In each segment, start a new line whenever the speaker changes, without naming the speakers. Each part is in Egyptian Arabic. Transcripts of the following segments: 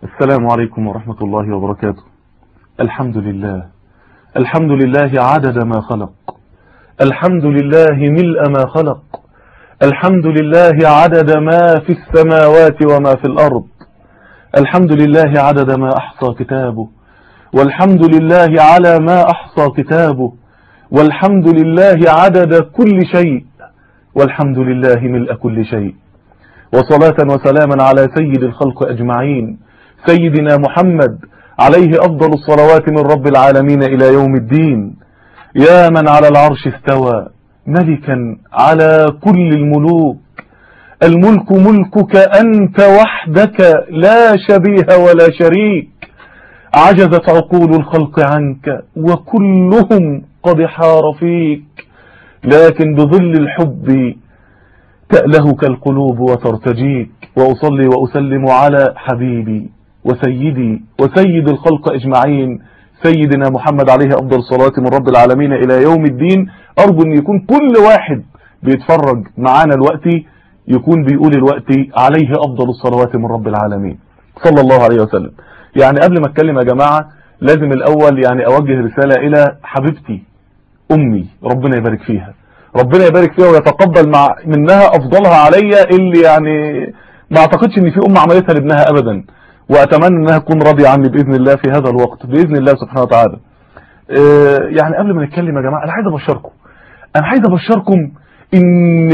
السلام عليكم ورحمة الله وبركاته الحمد لله الحمد لله عدد ما خلق الحمد لله ملء ما خلق الحمد لله عدد ما في السماوات وما في الأرض الحمد لله عدد ما أحصى كتابه والحمد لله على ما أحصى كتابه والحمد لله عدد كل شيء والحمد لله ملء كل شيء وصلاة وسلاما على سيد الخلق أجمعين سيدنا محمد عليه أفضل الصلوات من رب العالمين إلى يوم الدين يا من على العرش استوى ملكا على كل الملوك الملك ملكك أنت وحدك لا شبيه ولا شريك عجزت عقول الخلق عنك وكلهم قد حار فيك لكن بظل الحب تألهك القلوب وترتجيك وأصلي وأسلم على حبيبي وسيدي وسيد الخلق أجمعين سيدنا محمد عليه أفضل الصلاة من رب العالمين إلى يوم الدين أرجو أن يكون كل واحد بيتفرج معانا الوقت يكون بيقول الوقت عليه أفضل الصلوات من رب العالمين صلى الله عليه وسلم يعني قبل ما اتكلم يا جماعة لازم الأول يعني أوجه رسالة إلى حبيبتي أمي ربنا يبارك فيها ربنا يبارك فيها ويتقبل مع منها أفضلها عليا اللي يعني ما أعتقدش أن في أم عملتها لابنها أبدا وأتمنى أنها تكون راضية عني بإذن الله في هذا الوقت بإذن الله سبحانه وتعالى آه يعني قبل ما نتكلم يا جماعة أنا عايز أبشركم أنا عايز أبشركم إن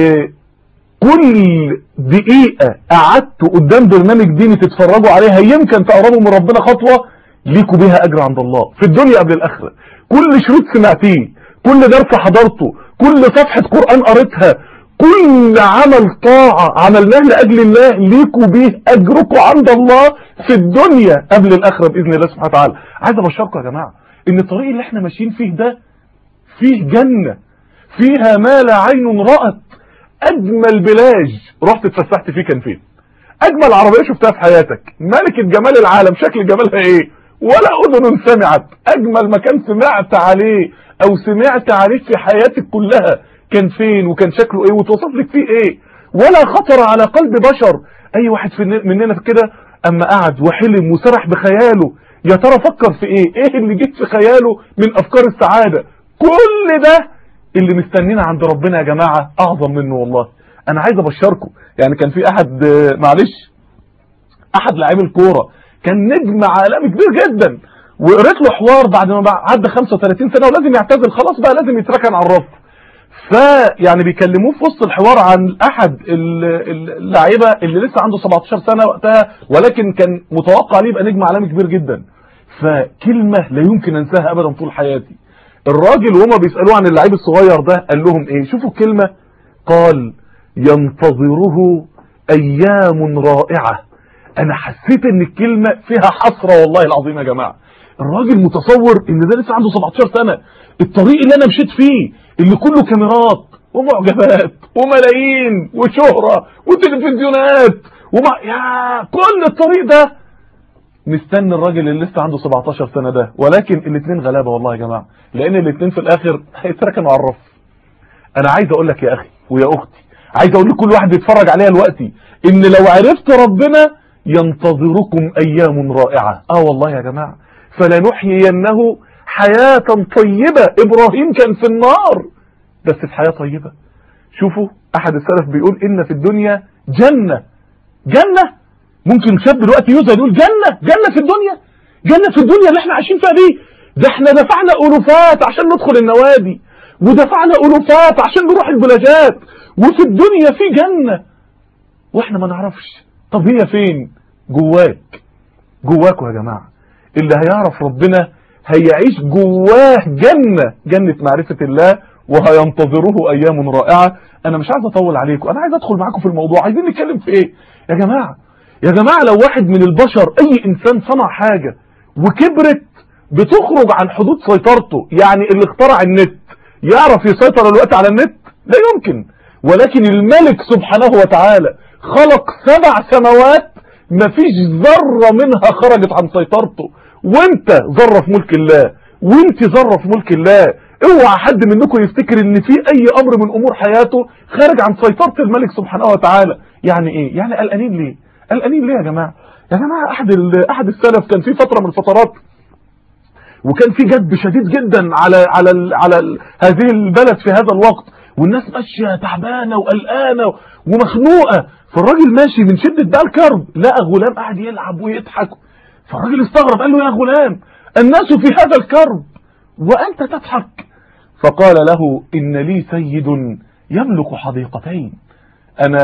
كل دقيقة قعدتوا قدام برنامج ديني تتفرجوا عليها يمكن تقربوا من ربنا خطوة ليكوا بيها أجر عند الله في الدنيا قبل الآخرة كل شريط سمعتيه كل درس حضرته كل صفحة قرآن قريتها كل عمل طاعة عملناه لأجل الله ليكوا بيه أجركم عند الله في الدنيا قبل الآخرة بإذن الله سبحانه وتعالى عايز أبشركم يا جماعة إن الطريق اللي احنا ماشيين فيه ده فيه جنة فيها ما لا عين رأت أجمل بلاج رحت اتفسحت فيه كان فين أجمل عربية شفتها في حياتك ملكة جمال العالم شكل جمالها إيه ولا أذن سمعت أجمل مكان سمعت عليه أو سمعت عليه في حياتك كلها كان فين وكان شكله ايه وتوصف لك فيه ايه ولا خطر على قلب بشر اي واحد مننا في كده اما قعد وحلم وسرح بخياله يا ترى فكر في ايه ايه اللي جيت في خياله من افكار السعادة كل ده اللي مستنينا عند ربنا يا جماعة اعظم منه والله انا عايز ابشركم يعني كان في احد معلش احد لاعبي الكورة كان نجم عالمي كبير جدا وقريت له حوار بعد ما عدى 35 سنة ولازم يعتزل خلاص بقى لازم يتركن على الرف فيعني بيكلموه في وسط الحوار عن احد اللعيبه اللي لسه عنده 17 سنه وقتها ولكن كان متوقع ليه يبقى نجم عالمي كبير جدا فكلمه لا يمكن انساها ابدا طول حياتي الراجل وهما بيسالوه عن اللعيب الصغير ده قال لهم ايه شوفوا الكلمه قال ينتظره ايام رائعه انا حسيت ان الكلمه فيها حسره والله العظيم يا جماعه الراجل متصور ان ده لسه عنده 17 سنه الطريق اللي انا مشيت فيه اللي كله كاميرات ومعجبات وملايين وشهرة وتلفزيونات ومع يا كل الطريق ده مستني الراجل اللي لسه عنده 17 سنة ده ولكن الاثنين غلابة والله يا جماعة لان الاثنين في الاخر هيتركنوا على الرف انا عايز اقول لك يا اخي ويا اختي عايز اقول لكل واحد بيتفرج عليها دلوقتي ان لو عرفت ربنا ينتظركم ايام رائعة اه والله يا جماعة فلنحيينه حياة طيبة ابراهيم كان في النار بس في حياة طيبة شوفوا احد السلف بيقول ان في الدنيا جنة جنة ممكن شاب دلوقتي يوزن يقول جنة جنة في الدنيا جنة في الدنيا اللي احنا عايشين فيها دي ده احنا دفعنا الوفات عشان ندخل النوادي ودفعنا الوفات عشان نروح البلاجات وفي الدنيا في جنة واحنا ما نعرفش طب هي فين جواك جواكوا يا جماعة اللي هيعرف ربنا هيعيش جواه جنة جنة معرفة الله وهينتظره ايام رائعة انا مش عايز اطول عليكم انا عايز ادخل معاكم في الموضوع عايزين نتكلم في ايه يا جماعة يا جماعة لو واحد من البشر اي انسان صنع حاجة وكبرت بتخرج عن حدود سيطرته يعني اللي اخترع النت يعرف يسيطر الوقت على النت لا يمكن ولكن الملك سبحانه وتعالى خلق سبع سماوات مفيش ذرة منها خرجت عن سيطرته وانت ذرة في ملك الله وانت ذرة في ملك الله اوعى حد منكم يفتكر ان في اي امر من امور حياته خارج عن سيطرة الملك سبحانه وتعالى يعني ايه يعني قلقانين ليه قلقانين ليه يا جماعة يا جماعه احد ال- احد السلف كان في فتره من الفترات وكان في جدب شديد جدا على على ال على ال هذه البلد في هذا الوقت والناس ماشيه تعبانه وقلقانه ومخنوقه فالراجل ماشي من شده بقى الكرب لقى غلام قاعد يلعب ويضحك فالراجل استغرب قال له يا غلام الناس في هذا الكرب وانت تضحك فقال له ان لي سيد يملك حديقتين انا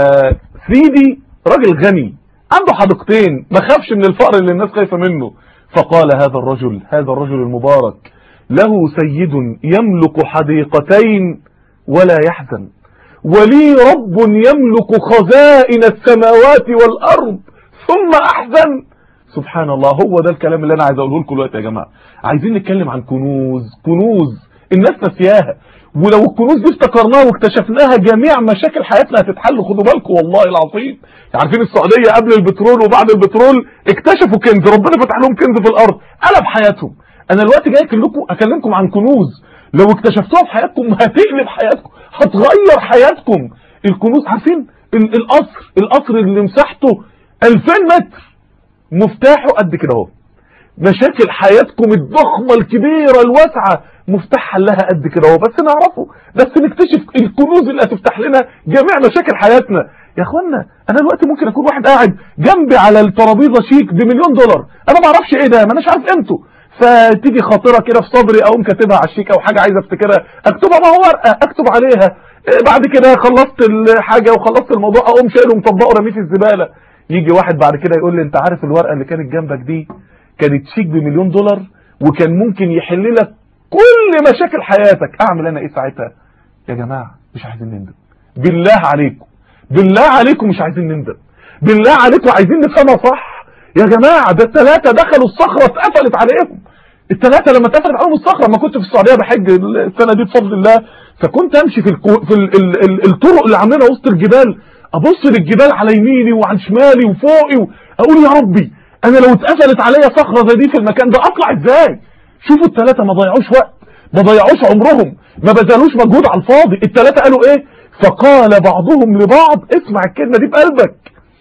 سيدي راجل غني عنده حديقتين ما خافش من الفقر اللي الناس خايفه منه فقال هذا الرجل هذا الرجل المبارك له سيد يملك حديقتين ولا يحزن ولي رب يملك خزائن السماوات والارض ثم احزن سبحان الله هو ده الكلام اللي انا عايز اقوله لكم دلوقتي يا جماعه عايزين نتكلم عن كنوز كنوز الناس نسياها ولو الكنوز دي افتكرناها واكتشفناها جميع مشاكل حياتنا هتتحل خدوا بالكم والله العظيم عارفين السعوديه قبل البترول وبعد البترول اكتشفوا كنز ربنا فتح لهم كنز في الارض قلب حياتهم انا دلوقتي جاي اكلمكم اكلمكم عن كنوز لو اكتشفتوها في حياتكم هتقلب حياتكم هتغير حياتكم الكنوز عارفين ال- القصر القصر اللي مساحته 2000 متر مفتاحه قد كده اهو مشاكل حياتكم الضخمة الكبيرة الواسعة مفتاح حلها قد كده اهو بس نعرفه بس نكتشف الكنوز اللي هتفتح لنا جميع مشاكل حياتنا يا اخوانا انا دلوقتي ممكن اكون واحد قاعد جنبي على الترابيزه شيك بمليون دولار انا ما اعرفش ايه ده ما اناش عارف قيمته فتيجي خاطره كده في صدري اقوم كاتبها على الشيك او حاجه عايز افتكرها اكتبها ما هو ورقه اكتب عليها إيه بعد كده خلصت الحاجه وخلصت الموضوع اقوم شايله ومطبقه رميه في الزباله يجي واحد بعد كده يقول لي انت عارف الورقه اللي كانت جنبك دي كانت شيك بمليون دولار وكان ممكن يحل لك كل مشاكل حياتك اعمل انا ايه ساعتها يا جماعه مش عايزين نندم بالله عليكم بالله عليكم مش عايزين نندم بالله عليكم عايزين نفهمها صح يا جماعه ده الثلاثه دخلوا الصخره اتقفلت عليهم الثلاثه لما اتقفلت عليهم الصخره ما كنت في السعوديه بحج السنه دي بفضل الله فكنت امشي في الكو في ال ال ال الطرق اللي عاملينها وسط الجبال ابص للجبال على يميني وعن شمالي وفوقي اقول يا ربي انا لو اتقفلت عليا صخره زي دي في المكان ده اطلع ازاي شوفوا الثلاثه ما ضيعوش وقت ما ضيعوش عمرهم ما بذلوش مجهود على الفاضي الثلاثه قالوا ايه فقال بعضهم لبعض اسمع الكلمه دي بقلبك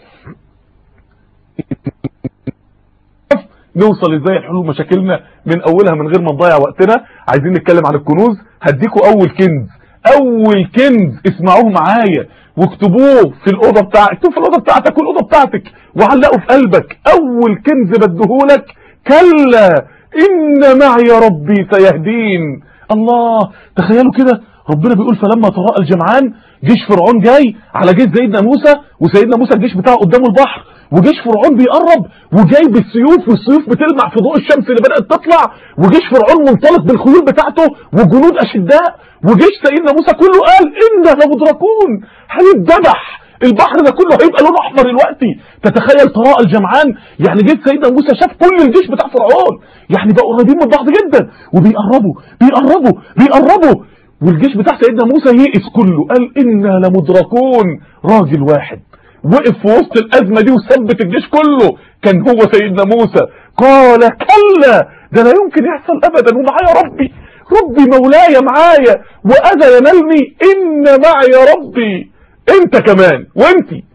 نوصل ازاي لحلول مشاكلنا من اولها من غير ما نضيع وقتنا عايزين نتكلم عن الكنوز هديكوا اول كنز اول كنز اسمعوه معايا واكتبوه في الاوضه بتاعتك اكتبوه في الاوضه بتاعتك والاوضه بتاعتك وعلقه في قلبك اول كنز بديهولك كلا ان معي ربي سيهدين الله تخيلوا كده ربنا بيقول فلما تراءى الجمعان جيش فرعون جاي على جيش سيدنا موسى وسيدنا موسى الجيش بتاعه قدامه البحر وجيش فرعون بيقرب وجاي بالسيوف والسيوف بتلمع في ضوء الشمس اللي بدأت تطلع وجيش فرعون منطلق بالخيول بتاعته وجنود أشداء وجيش سيدنا موسى كله قال إنا لمدركون هيتذبح البحر ده كله هيبقى لونه احمر دلوقتي تتخيل طراء الجمعان يعني جيت سيدنا موسى شاف كل الجيش بتاع فرعون يعني بقوا قريبين من بعض جدا وبيقربوا بيقربوا بيقربوا والجيش بتاع سيدنا موسى يئس كله قال إنا لمدركون راجل واحد وقف في وسط الأزمة دي وثبت الجيش كله كان هو سيدنا موسى قال كلا ده لا يمكن يحصل أبدا ومعايا ربي ربي مولاي معايا وأذى ينالني إن معي ربي انت كمان وانتي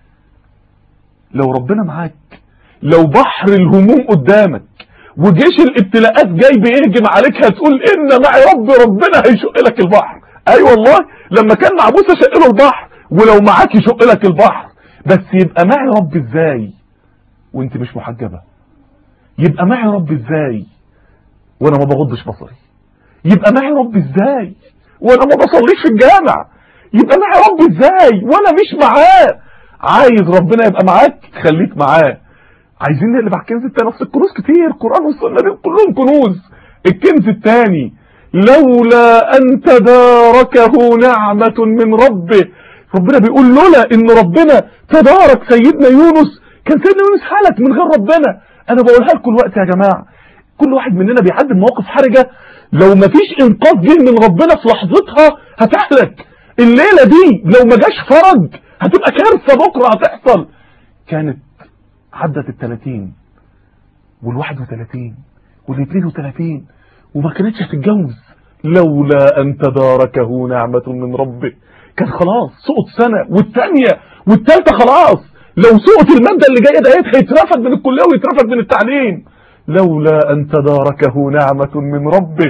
لو ربنا معاك لو بحر الهموم قدامك وجيش الابتلاءات جاي بيهجم عليك هتقول ان معي ربي ربنا هيشق لك البحر اي أيوة والله لما كان مع موسى شق له البحر ولو معاك يشق لك البحر بس يبقى معي ربي ازاي وانت مش محجبه يبقى معي ربي ازاي وانا ما بغضش بصري يبقى معي ربي ازاي وانا ما بصليش في الجامع يبقى معي ربي ازاي وانا مش معاه عايز ربنا يبقى معاك خليك معاه عايزين نقلب على الكنز التاني اصل الكنوز كتير القران والسنه دي كلهم كنوز الكنز الثاني لولا ان تداركه نعمه من ربه ربنا بيقول لولا ان ربنا تدارك سيدنا يونس كان سيدنا يونس هلك من غير ربنا انا بقولها لكم الوقت يا جماعه كل واحد مننا بيعدي بمواقف حرجه لو مفيش انقاذ جه من ربنا في لحظتها هتهلك الليله دي لو ما جاش فرج هتبقى كارثه بكره هتحصل كانت عدت ال 30 وال 31 وال 32 وما كانتش هتتجوز لولا ان تداركه نعمه من ربه كان خلاص سقط سنه والثانيه والثالثه خلاص لو سقط المادة اللي جاية دهيت هيترفد من الكلية ويترفد من التعليم لولا أن تداركه نعمة من ربه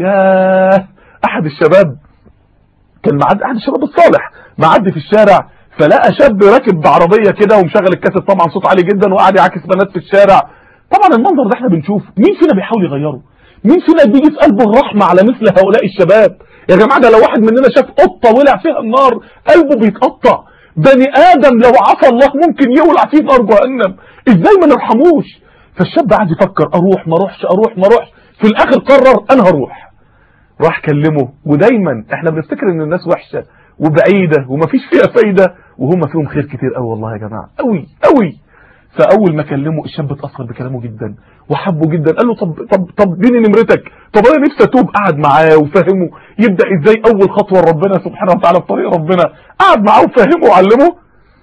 يا أحد الشباب كان معدي أحد الشباب الصالح معدي في الشارع فلقى شاب راكب بعربية كده ومشغل الكاسيت طبعا صوت عالي جدا وقاعد يعاكس بنات في الشارع طبعا المنظر ده احنا بنشوفه مين فينا بيحاول يغيره مين فينا بيجي في قلبه الرحمة على مثل هؤلاء الشباب يا جماعة ده لو واحد مننا شاف قطة ولع فيها النار قلبه بيتقطع بني آدم لو عصى الله ممكن يولع فيه نار جهنم ازاي ما نرحموش فالشاب قعد يفكر اروح ما اروحش اروح ما اروحش في الاخر قرر انا هروح راح كلمه ودايما احنا بنفتكر ان الناس وحشة وبعيدة ومفيش فيها فايدة وهم فيهم خير كتير قوي والله يا جماعة قوي قوي فاول ما كلمه الشاب اتاثر بكلامه جدا وحبه جدا قال له طب طب طب اديني نمرتك طب انا نفسي اتوب قعد معاه وفهمه يبدا ازاي اول خطوه لربنا سبحانه وتعالى في طريق ربنا قعد معاه وفهمه وعلمه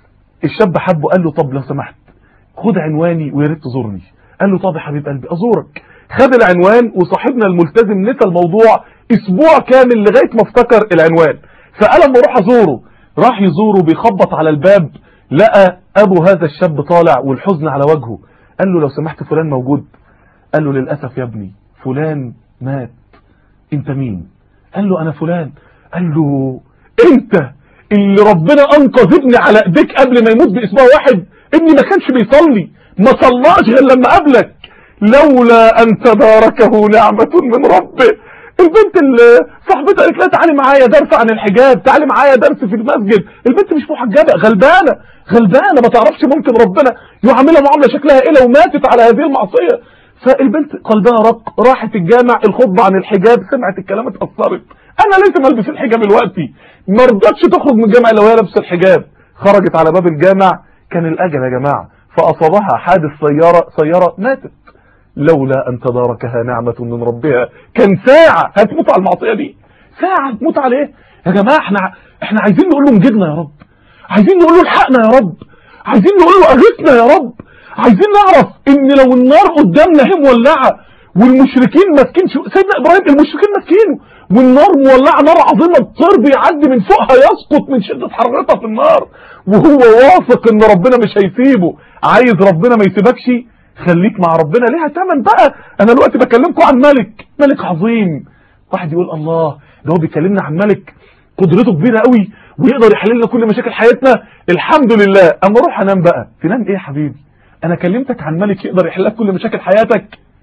الشاب حبه قال له طب لو سمحت خد عنواني ويا ريت تزورني قال له طب يا حبيب قلبي ازورك خد العنوان وصاحبنا الملتزم نسى الموضوع اسبوع كامل لغايه ما افتكر العنوان فقال اما اروح ازوره راح يزوره بيخبط على الباب لقى ابو هذا الشاب طالع والحزن على وجهه قال له لو سمحت فلان موجود قال له للأسف يا ابني فلان مات انت مين قال له انا فلان قال له انت اللي ربنا انقذ ابني على ايديك قبل ما يموت باسبوع واحد ابني ما كانش بيصلي ما صلاش غير لما قابلك لولا ان تباركه نعمة من ربه البنت اللي صاحبتها قالت لها تعالي معايا درس عن الحجاب تعالي معايا درس في المسجد البنت مش محجبه غلبانه غلبانه ما تعرفش ممكن ربنا يعاملها معامله شكلها ايه لو ماتت على هذه المعصيه فالبنت قلبها رق راحت الجامع الخطبه عن الحجاب سمعت الكلام اتاثرت انا لازم البس الحجاب دلوقتي ما رضتش تخرج من الجامع لو هي لابسه الحجاب خرجت على باب الجامع كان الاجل يا جماعه فاصابها حادث سياره سياره ماتت لولا أن تداركها نعمة من ربها كان ساعة هتموت على المعصية دي ساعة هتموت عليه يا جماعة احنا احنا عايزين نقول له انجدنا يا رب عايزين نقول له الحقنا يا رب عايزين نقول له اغثنا يا رب عايزين نعرف ان لو النار قدامنا هي مولعة والمشركين ماسكين سيدنا ابراهيم المشركين ماسكينه والنار مولعة نار عظيمة الطير بيعدي من فوقها يسقط من شدة حرارتها في النار وهو واثق ان ربنا مش هيسيبه عايز ربنا ما يسيبكش خليك مع ربنا ليها تمن بقى انا دلوقتي بكلمكم عن ملك ملك عظيم واحد يقول الله ده هو بيكلمنا عن ملك قدرته كبيرة قوي ويقدر يحل لنا كل مشاكل حياتنا الحمد لله اما اروح انام بقى تنام ايه يا حبيبي انا كلمتك عن ملك يقدر يحل لك كل مشاكل حياتك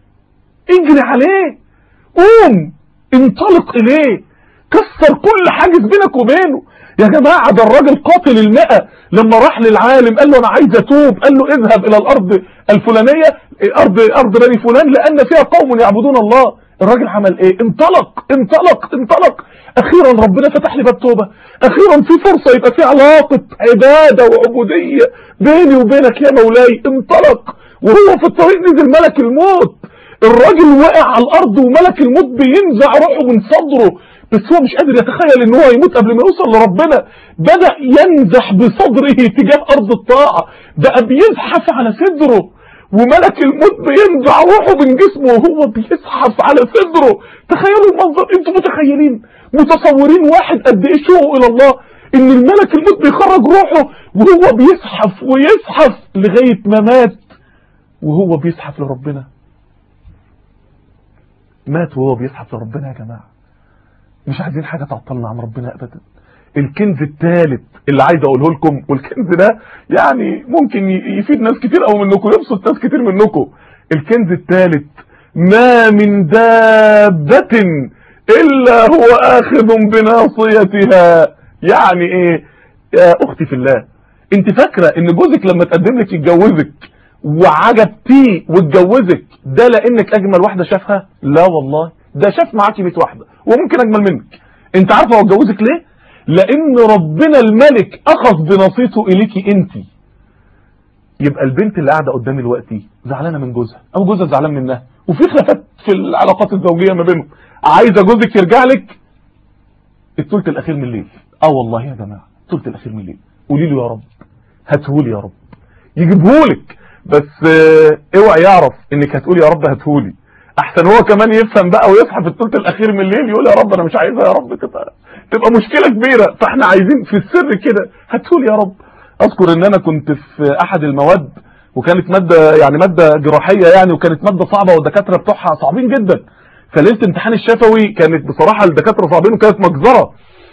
اجري عليه قوم انطلق اليه كسر كل حاجز بينك وبينه يا جماعة ده الراجل قاتل المئة لما راح للعالم قال له انا عايز اتوب قال له اذهب الى الارض الفلانية ارض ارض بني فلان لان فيها قوم يعبدون الله الراجل عمل ايه انطلق انطلق انطلق اخيرا ربنا فتح لي باب توبة اخيرا في فرصة يبقى في علاقة عبادة وعبودية بيني وبينك يا مولاي انطلق وهو في الطريق نزل ملك الموت الراجل وقع على الارض وملك الموت بينزع روحه من صدره بس هو مش قادر يتخيل ان هو يموت قبل ما يوصل لربنا بدأ ينزح بصدره تجاه ارض الطاعة بقى بيزحف على صدره وملك الموت بينزع روحه من جسمه وهو بيزحف على صدره تخيلوا المنظر انتوا متخيلين متصورين واحد قد ايه شوقه الى الله ان الملك الموت بيخرج روحه وهو بيزحف ويزحف لغاية ما مات وهو بيزحف لربنا مات وهو بيزحف لربنا يا جماعه مش عايزين حاجة تعطلنا عن ربنا ابدا الكنز الثالث اللي عايز اقوله لكم والكنز ده يعني ممكن يفيد ناس كتير او منكم يبسط ناس كتير منكم الكنز الثالث ما من دابة الا هو اخذ بناصيتها يعني ايه يا اختي في الله انت فاكرة ان جوزك لما تقدم لك يتجوزك وعجبتيه واتجوزك ده لانك اجمل واحدة شافها لا والله ده شاف معاكي 100 واحدة وممكن اجمل منك انت عارفه هو اتجوزك ليه لان ربنا الملك اخذ بنصيته اليكي انت يبقى البنت اللي قاعده قدامي دلوقتي زعلانه من جوزها او جوزها زعلان منها وفي خلافات في العلاقات الزوجيه ما بينهم عايزه جوزك يرجع لك الثلث الاخير من الليل اه والله يا جماعه الثلث الاخير من الليل قولي له يا رب هاتهولي يا رب يجيبهولك بس اه اوعي يعرف انك هتقولي يا رب هاتهولي احسن هو كمان يفهم بقى ويصحى في الثلث الاخير من الليل يقول يا رب انا مش عايزها يا رب تبقى تبقى مشكله كبيره فاحنا عايزين في السر كده هاتهولي يا رب اذكر ان انا كنت في احد المواد وكانت ماده يعني ماده جراحيه يعني وكانت ماده صعبه والدكاتره بتوعها صعبين جدا فليله امتحان الشفوي كانت بصراحه الدكاتره صعبين وكانت مجزره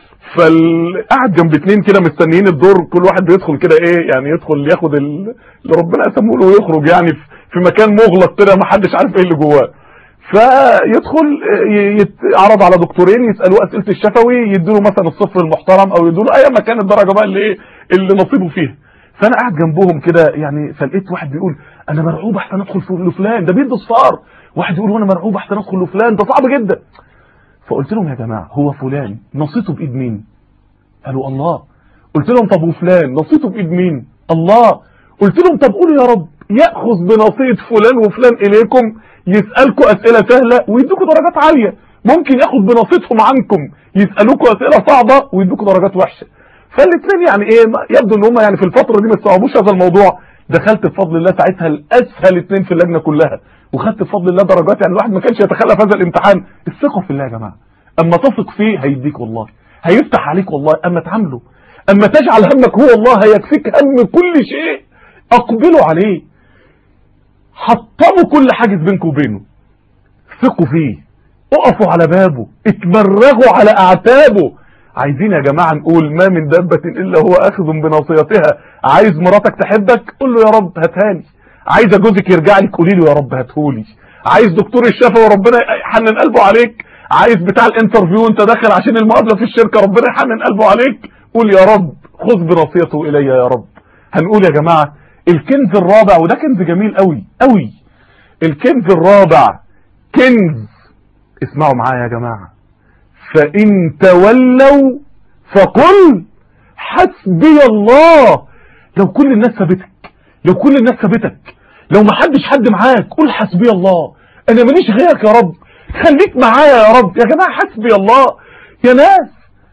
فقعد جنب اتنين كده مستنيين الدور كل واحد بيدخل كده ايه يعني يدخل ياخد ال- اللي ربنا قسمه له ويخرج يعني في- في مكان مغلق كده ما حدش عارف ايه اللي جواه فيدخل ي- يتعرض على دكتورين يسالوه اسئله الشفوي يدوا له مثلا الصفر المحترم او يدوا له اي مكان الدرجه بقى اللي ايه اللي نصيبه فيها فانا قاعد جنبهم كده يعني فلقيت واحد بيقول انا مرعوب احسن ادخل في لفلان ده بيدي صفار واحد يقول وانا مرعوب احسن ادخل لفلان ده صعب جدا فقلت لهم يا جماعه هو فلان نصيته بايد مين قالوا الله قلت لهم طب وفلان نصيته بايد مين الله قلت لهم طب قولوا يا رب ياخذ بنصية فلان وفلان اليكم يسالكم اسئله سهله ويدوكوا درجات عاليه ممكن ياخد بنصيتهم عنكم يسالوكوا اسئله صعبه ويدوكوا درجات وحشه فالاثنين يعني ايه ما- يبدو ان هم يعني في الفتره دي ما استوعبوش هذا الموضوع دخلت بفضل الله ساعتها الاسهل اثنين في اللجنه كلها وخدت بفضل الله درجات يعني الواحد ما كانش يتخلى في هذا الامتحان الثقه في الله يا جماعه اما تثق فيه هيديك والله هيفتح عليك والله اما تعامله اما تجعل همك هو الله هيكفيك هم كل شيء اقبلوا عليه حطموا كل حاجز بينكم وبينه ثقوا فيه اقفوا على بابه اتمرغوا على اعتابه عايزين يا جماعة نقول ما من دابة الا هو اخذ بناصيتها عايز مراتك تحبك قول له يا رب هاتهاني عايزه جوزك يرجع لك قولي له يا رب هاتهولي عايز دكتور الشفا وربنا يحنن قلبه عليك عايز بتاع الانترفيو انت داخل عشان المقابله في الشركه ربنا يحنن قلبه عليك قول يا رب خذ بنصيته الي يا رب هنقول يا جماعه الكنز الرابع وده كنز جميل قوي قوي الكنز الرابع كنز اسمعوا معايا يا جماعه فان تولوا فقل حسبي الله لو كل الناس سابتك لو كل الناس سابتك لو ما حدش حد معاك قول حسبي الله انا ماليش غيرك يا رب خليك معايا يا رب يا جماعه حسبي الله يا ناس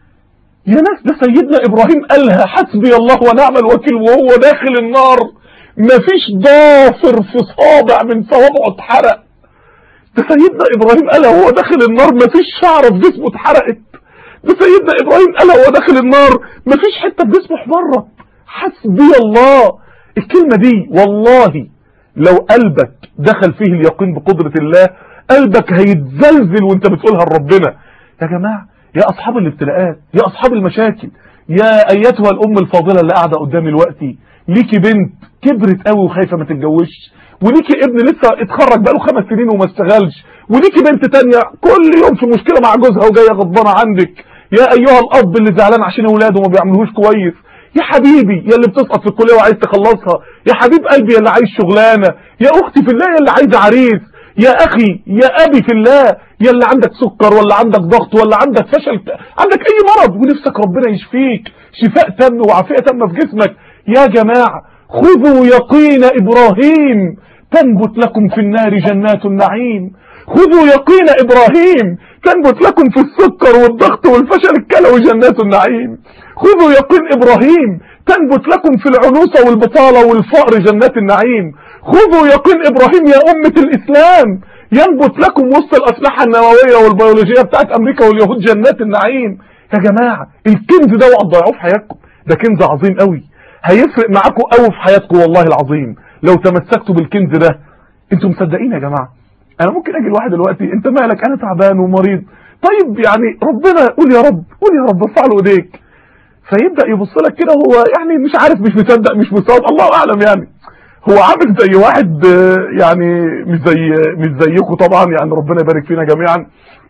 يا ناس ده سيدنا ابراهيم قالها حسبي الله ونعم الوكيل وهو داخل النار مفيش ضافر في صابع من صوابعه اتحرق ده سيدنا ابراهيم قالها وهو داخل النار مفيش شعره في جسمه اتحرقت ده سيدنا ابراهيم قالها وهو داخل النار مفيش حته في جسمه احمرت حسبي الله الكلمه دي والله لو قلبك دخل فيه اليقين بقدره الله قلبك هيتزلزل وانت بتقولها لربنا يا جماعه يا اصحاب الابتلاءات يا اصحاب المشاكل يا ايتها الام الفاضله اللي قاعده قدامي دلوقتي ليكي بنت كبرت قوي وخايفه ما تتجوزش وليكي ابن لسه اتخرج بقاله خمس سنين وما اشتغلش وليكي بنت تانية كل يوم في مشكله مع جوزها وجايه غضبانه عندك يا ايها الاب اللي زعلان عشان اولاده ما بيعملوش كويس يا حبيبي يا اللي بتسقط في الكليه وعايز تخلصها يا حبيب قلبي يا اللي عايز شغلانه يا اختي في الله يا اللي عايزه عريس يا اخي يا ابي في الله يا اللي عندك سكر ولا عندك ضغط ولا عندك فشل عندك اي مرض ونفسك ربنا يشفيك شفاء تام وعافيه تامه في جسمك يا جماعه خذوا يقين ابراهيم تنبت لكم في النار جنات النعيم خذوا يقين ابراهيم تنبت لكم في السكر والضغط والفشل الكلوي جنات النعيم خذوا يقين ابراهيم تنبت لكم في العنوسه والبطاله والفقر جنات النعيم خذوا يقين ابراهيم يا امه الاسلام ينبت لكم وسط الاسلحه النوويه والبيولوجيه بتاعت امريكا واليهود جنات النعيم يا جماعه الكنز ده اوعوا تضيعوه في حياتكم ده كنز عظيم قوي هيفرق معاكم قوي في حياتكم والله العظيم لو تمسكتوا بالكنز ده انتوا مصدقين يا جماعه انا ممكن اجي لواحد دلوقتي انت مالك انا تعبان ومريض طيب يعني ربنا قول يا رب قول يا رب ارفع له ايديك فيبدا يبص لك كده هو يعني مش عارف مش مصدق مش مصدق الله اعلم يعني هو عامل زي واحد يعني مش زي مش زيكم طبعا يعني ربنا يبارك فينا جميعا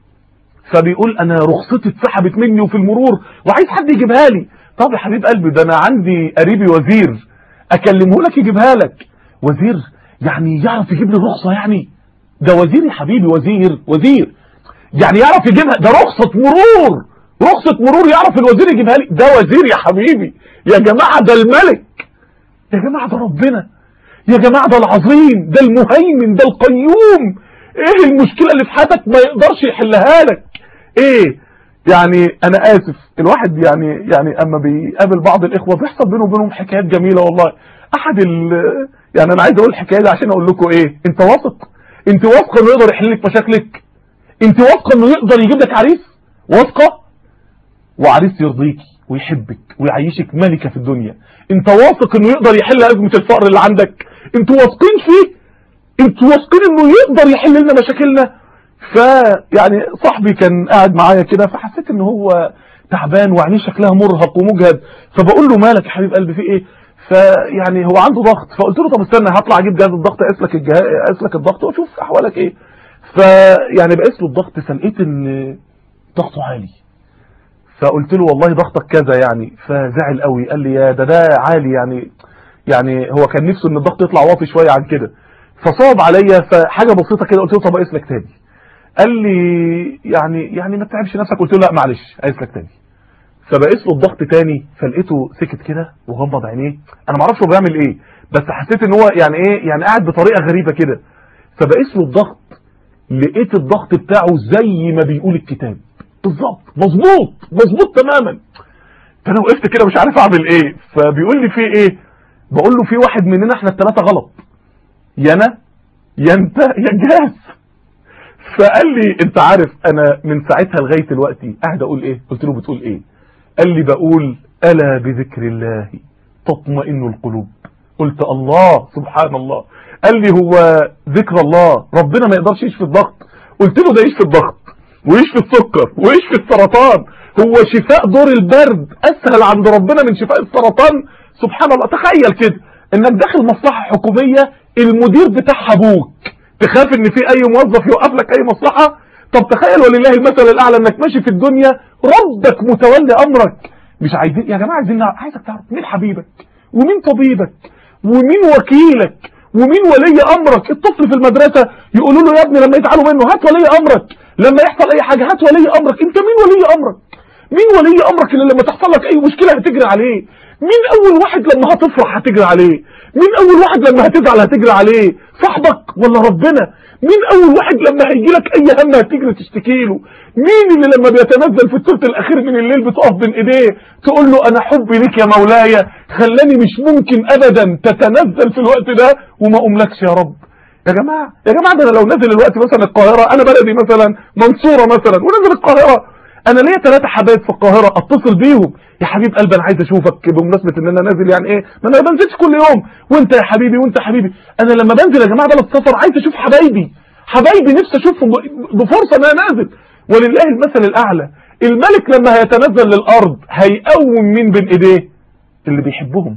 فبيقول انا رخصتي اتسحبت مني وفي المرور وعايز حد يجيبها لي طب يا حبيب قلبي ده انا عندي قريبي وزير اكلمه لك يجيبها لك وزير يعني يعرف يجيب لي الرخصه يعني ده وزير يا حبيبي وزير وزير يعني يعرف يجيبها ده رخصه مرور رخصه مرور يعرف الوزير يجيبها لي ده وزير يا حبيبي يا جماعه ده الملك يا جماعه ده ربنا يا جماعه ده العظيم ده المهيمن ده القيوم ايه المشكله اللي في حياتك ما يقدرش يحلها لك ايه يعني انا اسف الواحد يعني يعني اما بيقابل بعض الاخوه بيحصل بينه وبينهم حكايات جميله والله احد ال يعني انا عايز اقول الحكايه دي عشان اقول لكم ايه انت واثق انت واثقه انه يقدر يحل لك مشاكلك انت واثقه انه يقدر يجيب لك عريس واثقه وعريس يرضيكي ويحبك ويعيشك ملكة في الدنيا انت واثق انه يقدر يحل ازمة الفقر اللي عندك انتوا واثقين فيه انتوا واثقين انه يقدر يحل لنا مشاكلنا فيعني صاحبي كان قاعد معايا كده فحسيت ان هو تعبان وعينيه شكلها مرهق ومجهد فبقول له مالك يا حبيب قلبي في ايه فيعني هو عنده ضغط فقلت له طب استنى هطلع اجيب جهاز الضغط اقيس لك الجهاز اقيس لك الضغط واشوف احوالك ايه فيعني بقيس له الضغط فلقيت ان ضغطه عالي فقلت له والله ضغطك كذا يعني فزعل قوي قال لي يا ده ده عالي يعني يعني هو كان نفسه ان الضغط يطلع واطي شويه عن كده فصعب عليا فحاجه بسيطه كده قلت له طب اقيس لك تاني قال لي يعني يعني ما تتعبش نفسك قلت له لا معلش اقيس لك تاني فبقيس له الضغط تاني فلقيته سكت كده وغمض عينيه انا ما اعرفش هو بيعمل ايه بس حسيت ان هو يعني ايه يعني قاعد بطريقه غريبه كده فبقيس له الضغط لقيت الضغط بتاعه زي ما بيقول الكتاب بالظبط مظبوط مظبوط تماما فانا وقفت كده مش عارف اعمل ايه فبيقول لي في ايه بقول له في واحد مننا احنا الثلاثه غلط يا انا يا انت يا جهاز فقال لي انت عارف انا من ساعتها لغايه دلوقتي قاعد اقول ايه قلت له بتقول ايه قال لي بقول الا بذكر الله تطمئن القلوب قلت الله سبحان الله قال لي هو ذكر الله ربنا ما يقدرش يشفي الضغط قلت له ده يشفي الضغط ويشفي السكر ويشفي السرطان هو شفاء دور البرد اسهل عند ربنا من شفاء السرطان سبحان الله تخيل كده انك داخل مصلحة حكومية المدير بتاعها ابوك تخاف ان في اي موظف يوقف لك اي مصلحة طب تخيل ولله المثل الاعلى انك ماشي في الدنيا ربك متولي امرك مش عايزين يا جماعة عايزين نعرف عايزك تعرف مين حبيبك ومين طبيبك ومين وكيلك ومين ولي امرك الطفل في المدرسة يقولوا له يا ابني لما يزعلوا منه هات ولي امرك لما يحصل اي حاجة هات ولي امرك انت مين ولي امرك مين ولي امرك اللي لما تحصل لك اي مشكلة هتجري عليه مين اول واحد لما هتفرح هتجري عليه مين اول واحد لما هتزعل هتجري عليه صاحبك ولا ربنا مين اول واحد لما هيجي لك اي هم هتجري تشتكي له مين اللي لما بيتنزل في الثلث الاخير من الليل بتقف بين ايديه تقول له انا حبي ليك يا مولاي خلاني مش ممكن ابدا تتنزل في الوقت ده وما املكش يا رب يا جماعة يا جماعة ده انا لو نازل الوقت مثلا القاهرة انا بلدي مثلا منصورة مثلا ونازل القاهرة انا ليا ثلاثة حبايب في القاهرة اتصل بيهم يا حبيب قلبي انا عايز اشوفك بمناسبة ان انا نازل يعني ايه ما انا ما بنزلش كل يوم وانت يا حبيبي وانت يا حبيبي انا لما بنزل يا جماعة بلد سفر عايز اشوف حبايبي حبايبي نفسي اشوفهم بفرصة ان انا نازل ولله المثل الاعلى الملك لما هيتنزل للارض هيقوم مين بين ايديه اللي بيحبهم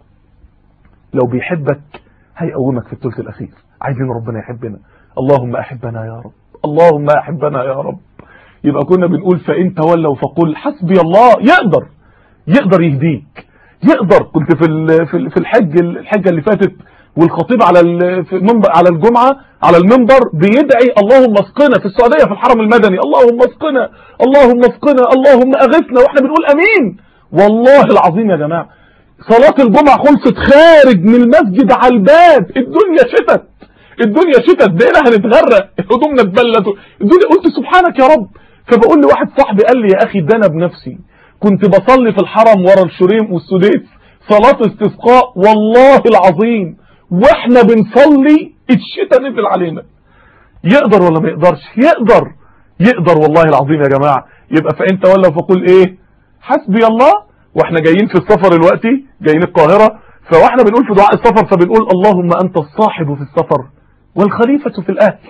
لو بيحبك هيقومك في الثلث الاخير عايزين ربنا يحبنا اللهم احبنا يا رب اللهم احبنا يا رب يبقى كنا بنقول فإن تولوا فقل حسبي الله يقدر يقدر يهديك يقدر كنت في في الحج الحجة اللي فاتت والخطيب على المنبر على الجمعة على المنبر بيدعي اللهم اسقنا في السعودية في الحرم المدني اللهم اسقنا اللهم اسقنا اللهم اغثنا واحنا بنقول امين والله العظيم يا جماعة صلاة الجمعة خلصت خارج من المسجد على الباب الدنيا شتت الدنيا شتت بقينا هنتغرق هدومنا اتبلت الدنيا قلت سبحانك يا رب فبقول لواحد صاحبي قال لي يا اخي ده انا بنفسي كنت بصلي في الحرم ورا الشريم والسديس صلاة استسقاء والله العظيم واحنا بنصلي الشتاء نزل علينا يقدر ولا ما يقدرش يقدر يقدر والله العظيم يا جماعة يبقى فانت ولا فقول ايه حسبي الله واحنا جايين في السفر الوقتي جايين القاهرة فواحنا بنقول في دعاء السفر فبنقول اللهم انت الصاحب في السفر والخليفة في الاهل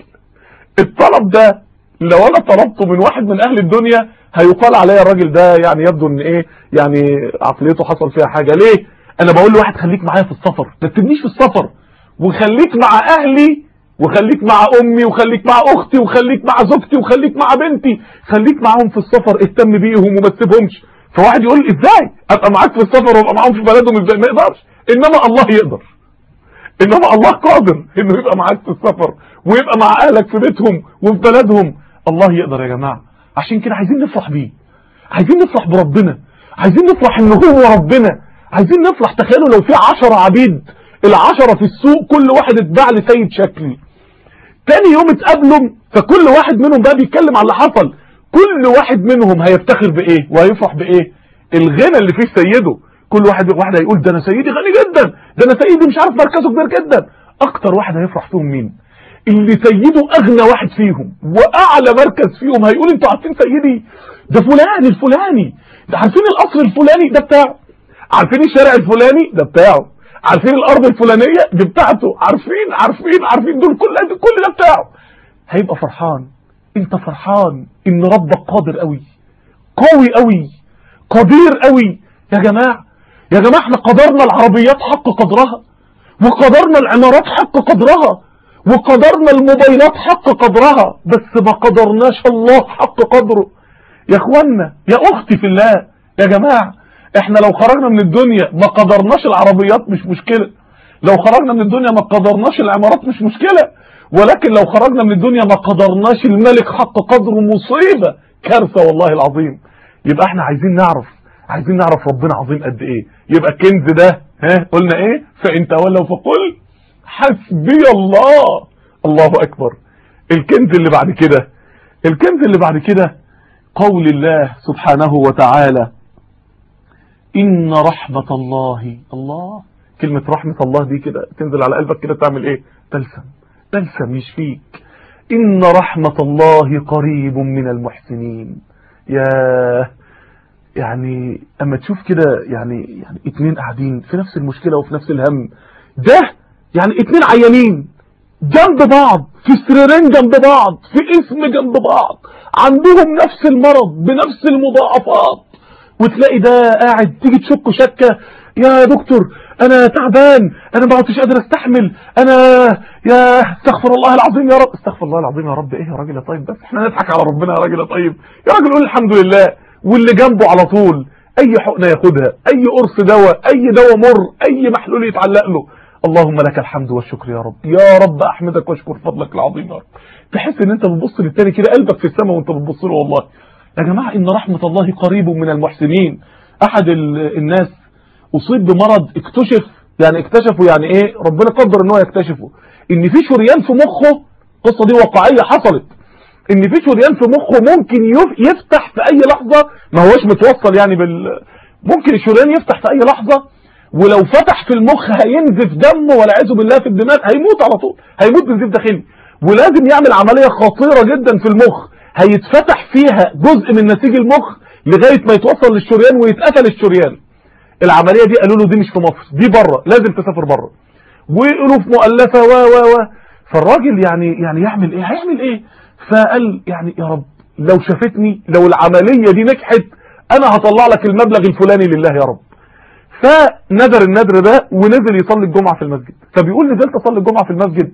الطلب ده لو انا طلبته من واحد من اهل الدنيا هيقال عليا الراجل ده يعني يبدو ان ايه يعني عقليته حصل فيها حاجة ليه انا بقول لواحد خليك معايا في السفر ما تبنيش في السفر وخليك مع اهلي وخليك مع امي وخليك مع اختي وخليك مع زوجتي وخليك مع بنتي خليك معاهم في السفر اهتم بيهم وما تسيبهمش فواحد يقول لي ازاي ابقى معاك في السفر وابقى معاهم في بلدهم ازاي ما يقدرش انما الله يقدر انما الله قادر انه يبقى معاك في السفر ويبقى مع اهلك في بيتهم وفي بلدهم الله يقدر يا جماعة عشان كده عايزين نفرح بيه عايزين نفرح بربنا عايزين نفرح ان هو ربنا عايزين نفرح تخيلوا لو في عشرة عبيد العشرة في السوق كل واحد اتباع لسيد شكل تاني يوم اتقابلوا فكل واحد منهم بقى بيتكلم على اللي حصل كل واحد منهم هيفتخر بايه وهيفرح بايه الغنى اللي فيه سيده كل واحد واحد هيقول ده انا سيدي غني جدا ده انا سيدي مش عارف مركزه كبير جدا اكتر واحد هيفرح فيهم مين اللي سيده اغنى واحد فيهم واعلى مركز فيهم هيقول انتوا عارفين سيدي ده فلان الفلاني ده عارفين القصر الفلاني ده بتاعه عارفين الشارع الفلاني ده بتاعه عارفين الارض الفلانيه دي بتاعته عارفين عارفين عارفين دول كل ده كل ده بتاعه هيبقى فرحان انت فرحان ان ربك قادر قوي قوي قوي قدير قوي يا جماعه يا جماعه احنا قدرنا العربيات حق قدرها وقدرنا العمارات حق قدرها وقدرنا الموبايلات حق قدرها بس ما قدرناش الله حق قدره يا اخوانا يا اختي في الله يا جماعه احنا لو خرجنا من الدنيا ما قدرناش العربيات مش مشكله لو خرجنا من الدنيا ما قدرناش العمارات مش مشكله ولكن لو خرجنا من الدنيا ما قدرناش الملك حق قدره مصيبه كارثه والله العظيم يبقى احنا عايزين نعرف عايزين نعرف ربنا عظيم قد ايه يبقى الكنز ده ها قلنا ايه فان تولوا فقل حسبي الله الله اكبر الكنز اللي بعد كده الكنز اللي بعد كده قول الله سبحانه وتعالى ان رحمة الله الله كلمة رحمة الله دي كده تنزل على قلبك كده تعمل ايه تلسم تلسم يشفيك ان رحمة الله قريب من المحسنين يا يعني اما تشوف كده يعني يعني اتنين قاعدين في نفس المشكلة وفي نفس الهم ده يعني اتنين عيانين جنب بعض في سريرين جنب بعض في اسم جنب بعض عندهم نفس المرض بنفس المضاعفات وتلاقي ده قاعد تيجي تشكه شكه يا دكتور انا تعبان انا ما عدتش قادر استحمل انا يا استغفر الله العظيم يا رب استغفر الله العظيم يا رب ايه يا راجل يا طيب بس احنا نضحك على ربنا يا راجل يا طيب يا راجل قول الحمد لله واللي جنبه على طول اي حقنه ياخدها اي قرص دواء اي دواء مر اي محلول يتعلق له اللهم لك الحمد والشكر يا رب يا رب احمدك واشكر فضلك العظيم يا رب تحس ان انت بتبص للتاني كده قلبك في السماء وانت بتبص له والله يا جماعه ان رحمه الله قريب من المحسنين احد الناس اصيب بمرض اكتشف يعني اكتشفوا يعني ايه ربنا قدر ان هو يكتشفه ان في شريان في مخه القصه دي واقعيه حصلت ان في شريان في مخه ممكن يفتح في اي لحظه ما هوش متوصل يعني بال ممكن الشريان يفتح في اي لحظه ولو فتح في المخ هينزف دمه والعياذ بالله في الدماغ هيموت على طول هيموت بنزيف داخلي ولازم يعمل عمليه خطيره جدا في المخ هيتفتح فيها جزء من نسيج المخ لغايه ما يتوصل للشريان ويتقفل الشريان العمليه دي قالوا له دي مش في مصر دي بره لازم تسافر بره والوف مؤلفه و و و فالراجل يعني يعني يعمل ايه هيعمل ايه فقال يعني يا رب لو شافتني لو العمليه دي نجحت انا هطلع لك المبلغ الفلاني لله يا رب فنذر النذر ده ونزل يصلي الجمعه في المسجد فبيقول نزلت اصلي الجمعه في المسجد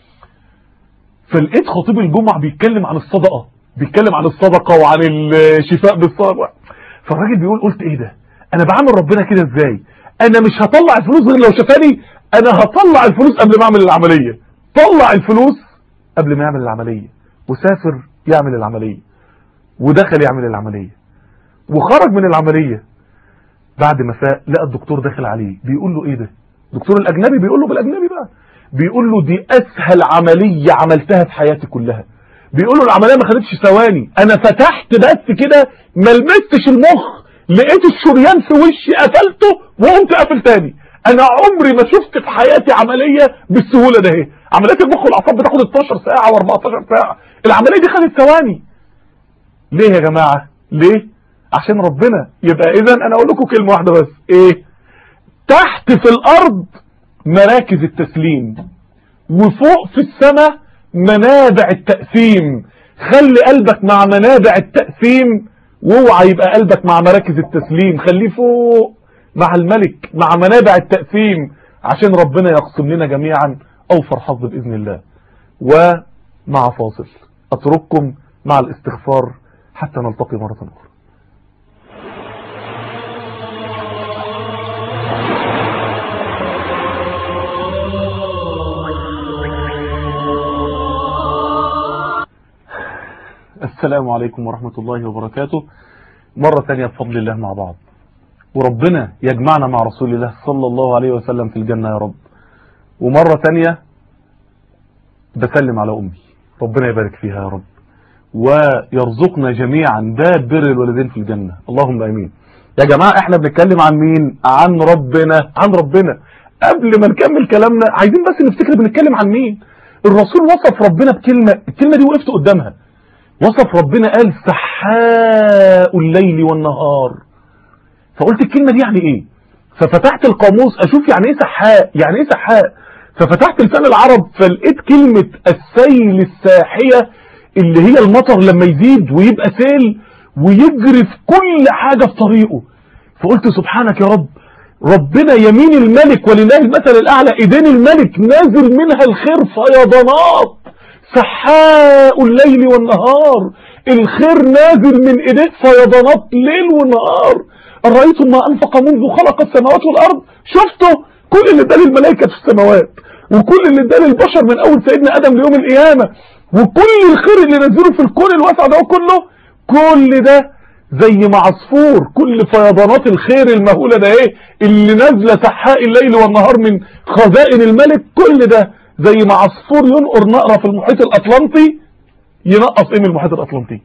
فلقيت خطيب الجمعه بيتكلم عن الصدقه بيتكلم عن الصدقه وعن الشفاء بالصدقه فالراجل بيقول قلت ايه ده انا بعمل ربنا كده ازاي انا مش هطلع الفلوس غير لو شفاني انا هطلع الفلوس قبل ما اعمل العمليه طلع الفلوس قبل ما يعمل العمليه وسافر يعمل العمليه ودخل يعمل العمليه وخرج من العمليه بعد ما فاق لقى الدكتور داخل عليه بيقول له ايه ده الدكتور الاجنبي بيقول له بالاجنبي بقى بيقول له دي اسهل عمليه عملتها في حياتي كلها بيقول له العمليه ما خدتش ثواني انا فتحت بس كده ما لمستش المخ لقيت الشريان في وشي قفلته وقمت قافل تاني انا عمري ما شفت في حياتي عمليه بالسهوله ده اهي عمليات المخ والاعصاب بتاخد 12 ساعه و14 ساعه العمليه دي خدت ثواني ليه يا جماعه ليه عشان ربنا يبقى اذا انا اقول لكم كلمه واحده بس ايه تحت في الارض مراكز التسليم وفوق في السماء منابع التقسيم خلي قلبك مع منابع التقسيم واوعى يبقى قلبك مع مراكز التسليم خليه فوق مع الملك مع منابع التقسيم عشان ربنا يقسم لنا جميعا اوفر حظ باذن الله ومع فاصل اترككم مع الاستغفار حتى نلتقي مره اخرى السلام عليكم ورحمة الله وبركاته مرة ثانية بفضل الله مع بعض وربنا يجمعنا مع رسول الله صلى الله عليه وسلم في الجنة يا رب ومرة ثانية بسلم على أمي ربنا يبارك فيها يا رب ويرزقنا جميعا باب بر الوالدين في الجنة اللهم امين يا جماعة احنا بنتكلم عن مين عن ربنا عن ربنا قبل ما نكمل كلامنا عايزين بس نفتكر بنتكلم عن مين الرسول وصف ربنا بكلمة الكلمة دي وقفت قدامها وصف ربنا قال سحاء الليل والنهار فقلت الكلمة دي يعني ايه ففتحت القاموس اشوف يعني ايه سحاء يعني ايه سحاء ففتحت لسان العرب فلقيت كلمة السيل الساحية اللي هي المطر لما يزيد ويبقى سيل ويجري في كل حاجة في طريقه فقلت سبحانك يا رب ربنا يمين الملك ولله المثل الأعلى إيدين الملك نازل منها الخير فيضانات سحاء الليل والنهار الخير نازل من إيديه فيضانات ليل ونهار أرأيتم ما أنفق منذ خلق السماوات والأرض شفتوا كل اللي اداه للملائكة في السماوات وكل اللي اداه للبشر من أول سيدنا آدم ليوم القيامة وكل الخير اللي نزله في الكون الواسع ده كله كل ده زي ما عصفور كل فيضانات الخير المهولة ده ايه اللي نازلة سحاء الليل والنهار من خزائن الملك كل ده زي ما عصفور ينقر نقرة في المحيط الأطلنطي ينقص ايه من المحيط الأطلنطي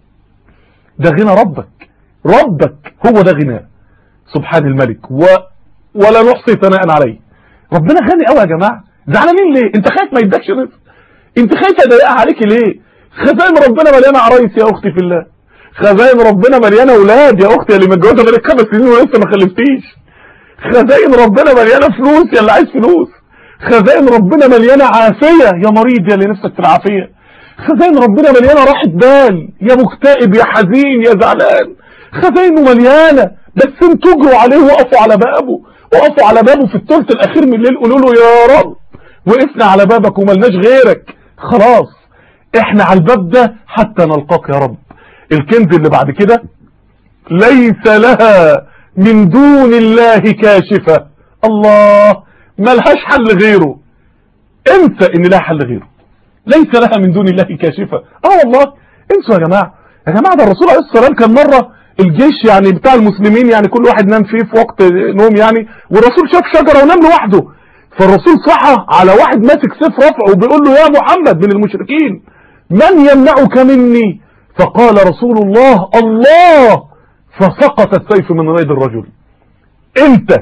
ده غنى ربك ربك هو ده غناه سبحان الملك و... ولا نحصي ثناء عليه ربنا غني قوي يا جماعة زعلانين ليه انت خايف ما يدكش رزق انت خايف يضايقها عليك ليه خزائن ربنا مليانه عرايس يا اختي في الله خزائن ربنا مليانه اولاد يا اختي اللي متجوزه بقالك خمس سنين ولسه ما خلفتيش خزائن ربنا مليانه فلوس يا اللي عايز فلوس خزائن ربنا مليانه عافيه يا مريض يا اللي نفسك في العافيه خزائن ربنا مليانه راحه بال يا مكتئب يا حزين يا زعلان خزائنه مليانه بس انتوا اجروا عليه وقفوا على بابه وقفوا على بابه في الثلث الاخير من الليل قولوا له يا رب وقفنا على بابك وملناش غيرك خلاص احنا على الباب ده حتى نلقاك يا رب الكنز اللي بعد كده ليس لها من دون الله كاشفة الله ملهاش حل غيره انسى ان لها حل غيره ليس لها من دون الله كاشفة اه والله انسوا يا جماعة يا جماعة ده الرسول عليه الصلاة والسلام كان مرة الجيش يعني بتاع المسلمين يعني كل واحد نام فيه في وقت نوم يعني والرسول شاف شجرة ونام لوحده فالرسول صحى على واحد ماسك سيف رفعه وبيقول له يا محمد من المشركين من يمنعك مني فقال رسول الله الله فسقط السيف من يد الرجل انت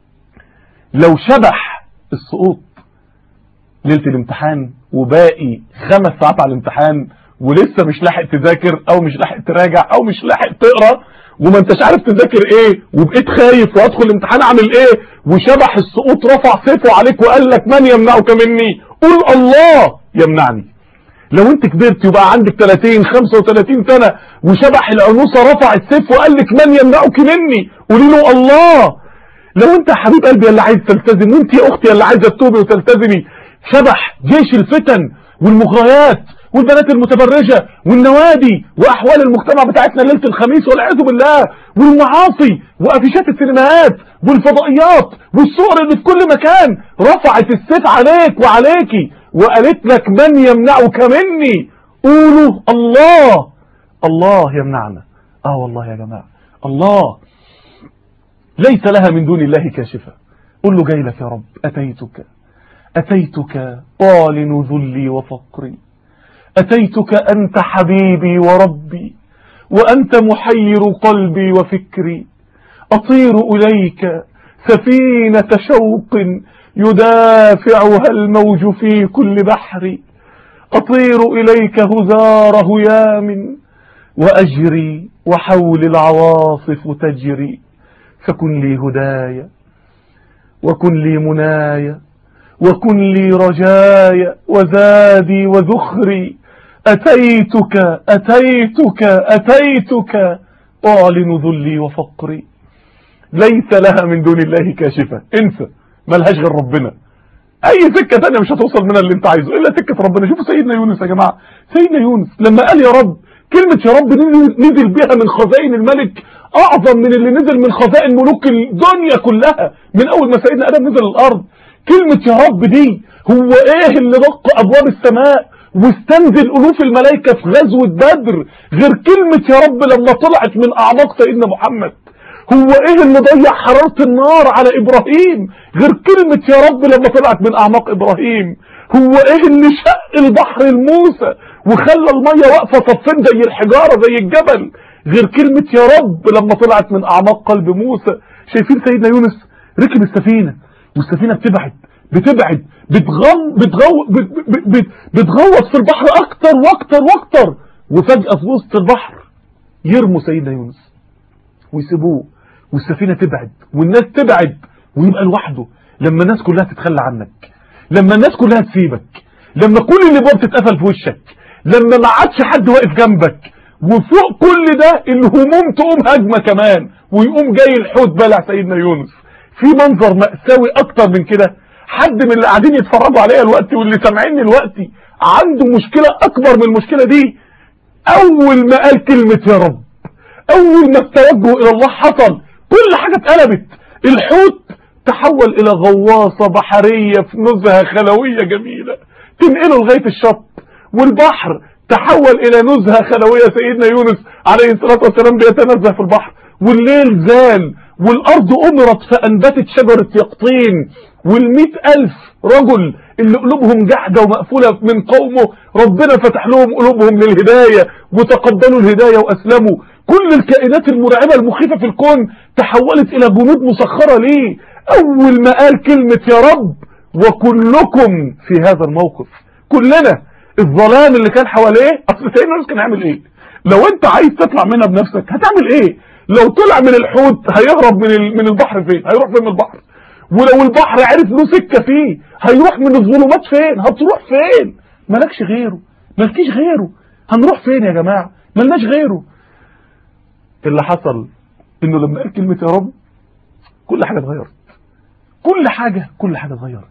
لو شبح السقوط ليلة الامتحان وباقي خمس ساعات على الامتحان ولسه مش لاحق تذاكر او مش لاحق تراجع او مش لاحق تقرا وما انتش عارف تذاكر ايه وبقيت خايف وادخل الامتحان اعمل ايه وشبح السقوط رفع سيفه عليك وقال لك من يمنعك مني قول الله يمنعني لو انت كبرت يبقى عندك 30 35 سنة وشبح العنوسة رفع السيف وقال لك من يمنعك مني قولي له الله لو انت يا حبيب قلبي اللي عايز تلتزم وانت يا اختي اللي عايزه تتوبي وتلتزمي شبح جيش الفتن والمغريات والبنات المتبرجة والنوادي واحوال المجتمع بتاعتنا ليله الخميس والعياذ بالله والمعاصي وافيشات السينمائات والفضائيات والصور اللي في كل مكان رفعت السيف عليك وعليكي وقالت لك من يمنعك مني قولوا الله الله يمنعنا اه والله يا جماعة الله ليس لها من دون الله كاشفة قل له جاي لك يا رب أتيتك أتيتك طالن ذلي وفقري أتيتك أنت حبيبي وربي وأنت محير قلبي وفكري أطير إليك سفينة شوق يدافعها الموج في كل بحر أطير إليك هزار هيام وأجري وحول العواصف تجري فكن لي هدايا وكن لي منايا وكن لي رجايا وزادي وذخري أتيتك أتيتك أتيتك طالن ذلي وفقري ليس لها من دون الله كاشفة انسى ملهاش غير ربنا اي سكة تانية مش هتوصل منها اللي انت عايزه الا سكة ربنا شوفوا سيدنا يونس يا جماعة سيدنا يونس لما قال يا رب كلمة يا رب نزل بها من خزائن الملك اعظم من اللي نزل من خزائن ملوك الدنيا كلها من اول ما سيدنا ادم نزل الارض كلمة يا رب دي هو ايه اللي دق ابواب السماء واستنزل الوف الملائكة في غزوة بدر غير كلمة يا رب لما طلعت من اعماق سيدنا محمد هو ايه اللي ضيع حرارة النار على ابراهيم غير كلمة يا رب لما طلعت من اعماق ابراهيم هو ايه اللي شق البحر الموسى وخلى المية واقفة صفين زي الحجارة زي الجبل غير كلمة يا رب لما طلعت من اعماق قلب موسى شايفين سيدنا يونس ركب السفينة والسفينة بتبعد بتبعد بتغم بتغو بت بتغوط في البحر اكتر واكتر واكتر وفجأة في وسط البحر يرموا سيدنا يونس ويسيبوه والسفينة تبعد والناس تبعد ويبقى لوحده لما الناس كلها تتخلى عنك لما الناس كلها تسيبك لما كل الابواب تتقفل في وشك لما ما عادش حد واقف جنبك وفوق كل ده الهموم تقوم هجمه كمان ويقوم جاي الحوت بلع سيدنا يونس في منظر مأساوي اكتر من كده حد من اللي قاعدين يتفرجوا عليا دلوقتي واللي سامعيني دلوقتي عنده مشكله اكبر من المشكله دي اول ما قال كلمه يا رب اول ما التوجه الى الله حصل كل حاجه اتقلبت الحوت تحول الى غواصه بحريه في نزهه خلويه جميله تنقله لغايه الشط والبحر تحول الى نزهه خلويه سيدنا يونس عليه الصلاه والسلام بيتنزه في البحر والليل زال والارض امرت فانبتت شجره يقطين والمئة الف رجل اللي قلوبهم جحدة ومقفولة من قومه ربنا فتح لهم قلوبهم للهداية وتقبلوا الهداية واسلموا كل الكائنات المرعبة المخيفة في الكون تحولت الى جنود مسخرة ليه اول ما قال كلمة يا رب وكلكم في هذا الموقف كلنا الظلام اللي كان حواليه اصل سيدنا يونس كان هيعمل ايه لو انت عايز تطلع منها بنفسك هتعمل ايه لو طلع من الحوت هيهرب من من البحر فين هيروح فين من البحر ولو البحر عرف له سكه فيه هيروح من الظلمات فين هتروح فين مالكش غيره مالكيش غيره هنروح فين يا جماعه ملناش غيره اللي حصل انه لما قال كلمه يا رب كل حاجه اتغيرت كل حاجه كل حاجه اتغيرت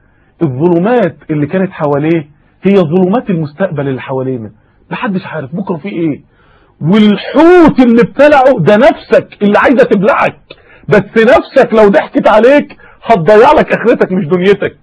الظلمات اللي كانت حواليه هي ظلمات المستقبل اللي حوالينا محدش عارف بكره في ايه والحوت اللي ابتلعه ده نفسك اللي عايزه تبلعك بس نفسك لو ضحكت عليك هتضيع لك اخرتك مش دنيتك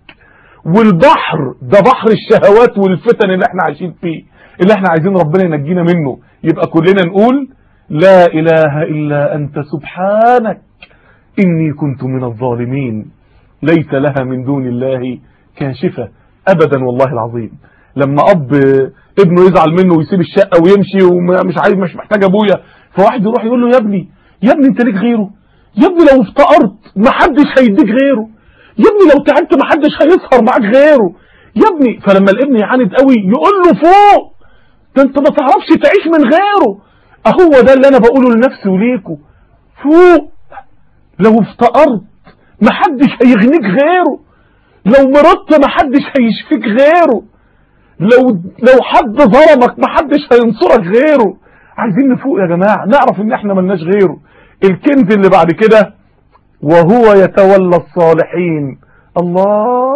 والبحر ده بحر الشهوات والفتن اللي احنا عايشين فيه اللي احنا عايزين ربنا ينجينا منه يبقى كلنا نقول لا اله الا انت سبحانك اني كنت من الظالمين ليس لها من دون الله كاشفة ابدا والله العظيم لما اب ابنه يزعل منه ويسيب الشقة ويمشي ومش عايز مش محتاج ابويا فواحد يروح يقول له يا ابني يا ابني انت ليك غيره يا ابني لو افتقرت محدش هيديك غيره يا ابني لو تعبت محدش هيسهر معاك غيره يا ابني فلما الابن يعاند قوي يقول له فوق ده انت ما تعرفش تعيش من غيره اهو ده اللي انا بقوله لنفسي وليكوا فوق لو افتقرت محدش هيغنيك غيره لو مرضت محدش هيشفيك غيره لو لو حد ظلمك محدش هينصرك غيره عايزين نفوق يا جماعه نعرف ان احنا ملناش غيره الكنز اللي بعد كده وهو يتولى الصالحين الله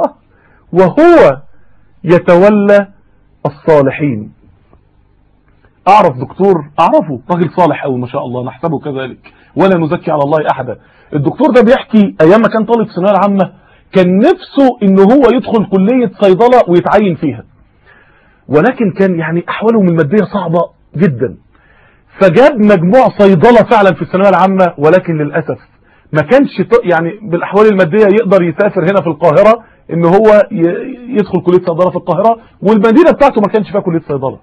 وهو يتولى الصالحين اعرف دكتور اعرفه راجل صالح قوي ما شاء الله نحسبه كذلك ولا نزكي على الله احدا الدكتور ده بيحكي ايام ما كان طالب في الثانويه العامه كان نفسه ان هو يدخل كليه صيدله ويتعين فيها ولكن كان يعني احوالهم الماديه صعبه جدا فجاب مجموع صيدله فعلا في الثانويه العامه ولكن للاسف ما كانش يعني بالاحوال الماديه يقدر يسافر هنا في القاهره ان هو يدخل كليه صيدله في القاهره والمدينه بتاعته ما كانش فيها كليه صيدله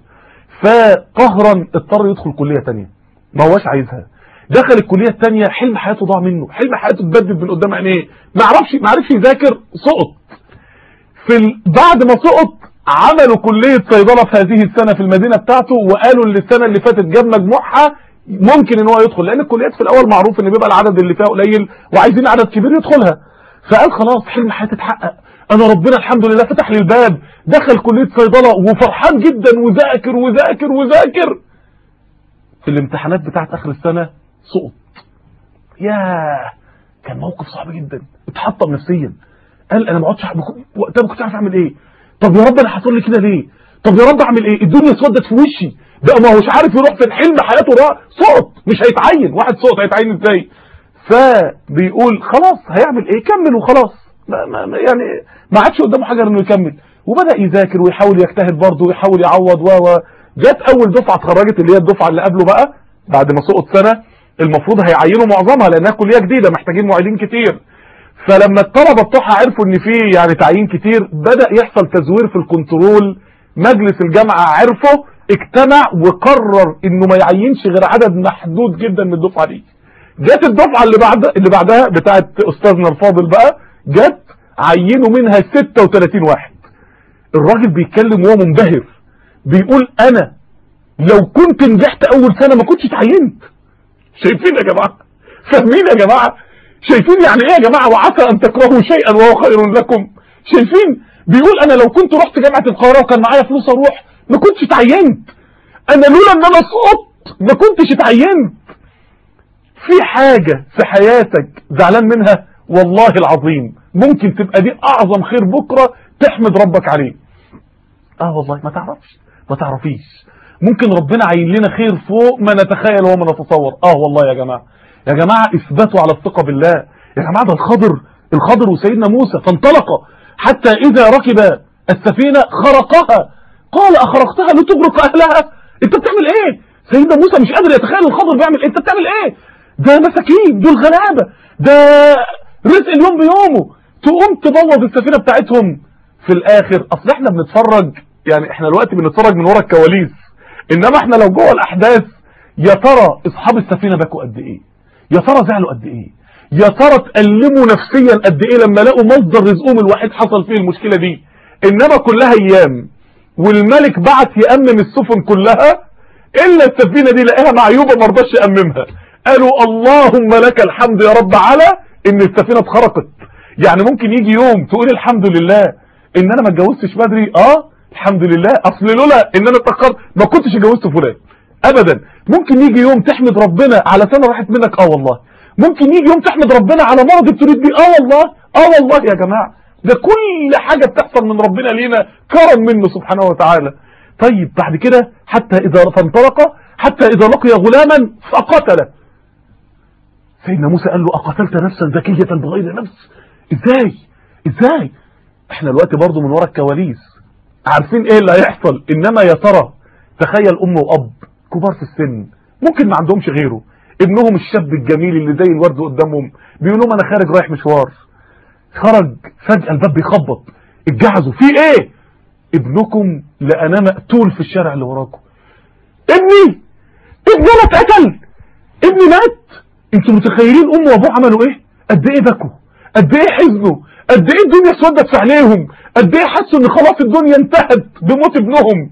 فقهرا اضطر يدخل كليه ثانيه ما هوش عايزها دخل الكليه الثانيه حلم حياته ضاع منه حلم حياته اتبدد من قدام عينيه ما عرفش ما عرفش يذاكر سقط في ال... بعد ما سقط عملوا كليه صيدله في هذه السنه في المدينه بتاعته وقالوا اللي السنه اللي فاتت جاب مجموعها ممكن ان هو يدخل لان الكليات في الاول معروف ان بيبقى العدد اللي فيها قليل وعايزين عدد كبير يدخلها فقال خلاص حلم حياتي اتحقق انا ربنا الحمد لله فتح لي الباب دخل كليه صيدله وفرحان جدا وذاكر وذاكر وذاكر في الامتحانات بتاعت اخر السنه سقط ياه كان موقف صعب جدا اتحطم نفسيا قال انا ما اقعدش وقتها ما كنتش عارف اعمل ايه طب يا رب انا حصل لي كده ليه طب يا رب اعمل ايه الدنيا اسودت في وشي بقى ما هوش عارف يروح في الحلم حياته ده سقط مش هيتعين واحد سقط هيتعين ازاي فبيقول خلاص هيعمل ايه كمل وخلاص ما ما يعني ما عادش قدامه حاجه انه يكمل وبدا يذاكر ويحاول يجتهد برضه ويحاول يعوض و جت اول دفعه اتخرجت اللي هي الدفعه اللي قبله بقى بعد ما سقط سنه المفروض هيعينوا معظمها لانها كليه جديده محتاجين معيدين كتير فلما الطلبه بتوعها عرفوا ان في يعني تعيين كتير بدا يحصل تزوير في الكنترول مجلس الجامعه عرفه اجتمع وقرر انه ما يعينش غير عدد محدود جدا من الدفعه دي جت الدفعه اللي بعد اللي بعدها بتاعه استاذنا الفاضل بقى جت عينوا منها 36 واحد الراجل بيتكلم وهو منبهر بيقول انا لو كنت نجحت اول سنه ما كنتش اتعينت شايفين يا جماعه فاهمين يا جماعه شايفين يعني ايه يا جماعه وعسى ان تكرهوا شيئا وهو خير لكم شايفين بيقول انا لو كنت رحت جامعه القاهره وكان معايا فلوس اروح ما كنتش اتعينت انا لولا ان انا سقطت ما كنتش اتعينت في حاجة في حياتك زعلان منها والله العظيم ممكن تبقى دي اعظم خير بكرة تحمد ربك عليه اه والله ما تعرفش ما تعرفيش ممكن ربنا عين لنا خير فوق ما نتخيل وما نتصور اه والله يا جماعة يا جماعة اثبتوا على الثقة بالله يا جماعة ده الخضر الخضر وسيدنا موسى فانطلق حتى اذا ركب السفينة خرقها قال اخرقتها لتغرق اهلها انت بتعمل ايه سيدنا موسى مش قادر يتخيل الخضر بيعمل ايه انت بتعمل ايه ده مساكين دول غلابة ده رزق اليوم بيومه تقوم تبوظ السفينة بتاعتهم في الاخر اصل احنا بنتفرج يعني احنا دلوقتي بنتفرج من ورا الكواليس انما احنا لو جوه الاحداث يا ترى اصحاب السفينة باكوا قد ايه يا ترى زعلوا قد ايه يا ترى اتألموا نفسيا قد ايه لما لقوا مصدر رزقهم الوحيد حصل فيه المشكلة دي انما كلها ايام والملك بعت يأمم السفن كلها الا السفينة دي لقاها معيوبة ما رضاش يأممها قالوا اللهم لك الحمد يا رب على ان السفينة اتخرقت يعني ممكن يجي يوم تقول الحمد لله ان انا ما اتجوزتش بدري اه الحمد لله اصل لولا ان انا اتاخرت ما كنتش اتجوزت فلان ابدا ممكن يجي يوم تحمد ربنا على سنه راحت منك اه والله ممكن يجي يوم تحمد ربنا على مرض بتريد بيه اه والله اه والله يا جماعه ده كل حاجه بتحصل من ربنا لينا كرم منه سبحانه وتعالى طيب بعد كده حتى اذا فانطلق حتى اذا لقي غلاما فقتله سيدنا موسى قال له اقتلت نفسا ذكيه بغير نفس ازاي ازاي احنا دلوقتي برضو من ورا الكواليس عارفين ايه اللي هيحصل انما يا ترى تخيل ام واب كبار في السن ممكن ما عندهمش غيره ابنهم الشاب الجميل اللي زي الورد قدامهم بيقول لهم انا خارج رايح مشوار خرج فجأة الباب بيخبط اتجعزوا في ايه ابنكم لقناه مقتول في الشارع اللي وراكم ابني ابني انا اتقتل ابني مات انتوا متخيلين امه وابوه عملوا ايه قد ايه بكوا قد ايه حزنوا قد ايه الدنيا اسودت في عينيهم قد ايه حسوا ان خلاص الدنيا انتهت بموت ابنهم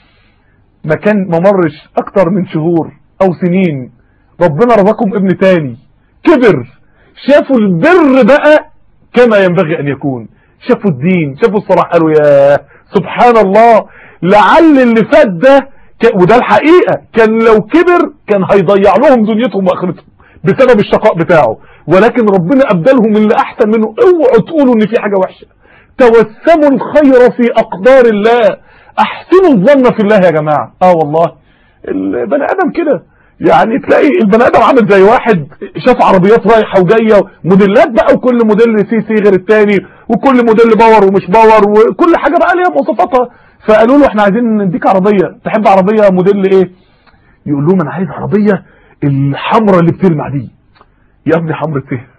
ما كان ما مرش اكتر من شهور او سنين ربنا رزقهم ابن تاني كبر شافوا البر بقى كما ينبغي ان يكون شافوا الدين شافوا الصلاح قالوا يا سبحان الله لعل اللي فات ده ك... وده الحقيقة كان لو كبر كان هيضيع لهم دنيتهم واخرتهم بسبب الشقاء بتاعه ولكن ربنا ابدلهم اللي احسن منه اوعوا تقولوا ان في حاجة وحشة توسموا الخير في اقدار الله احسنوا الظن في الله يا جماعة اه والله البني ادم كده يعني تلاقي البني ادم عامل زي واحد شاف عربيات رايحه وجايه موديلات بقى وكل موديل سي سي غير التاني وكل موديل باور ومش باور وكل حاجه بقى ليها مواصفاتها فقالوا له احنا عايزين نديك عربيه تحب عربيه موديل ايه يقول لهم انا عايز عربيه الحمراء اللي بتلمع دي يا ابني حمرة ايه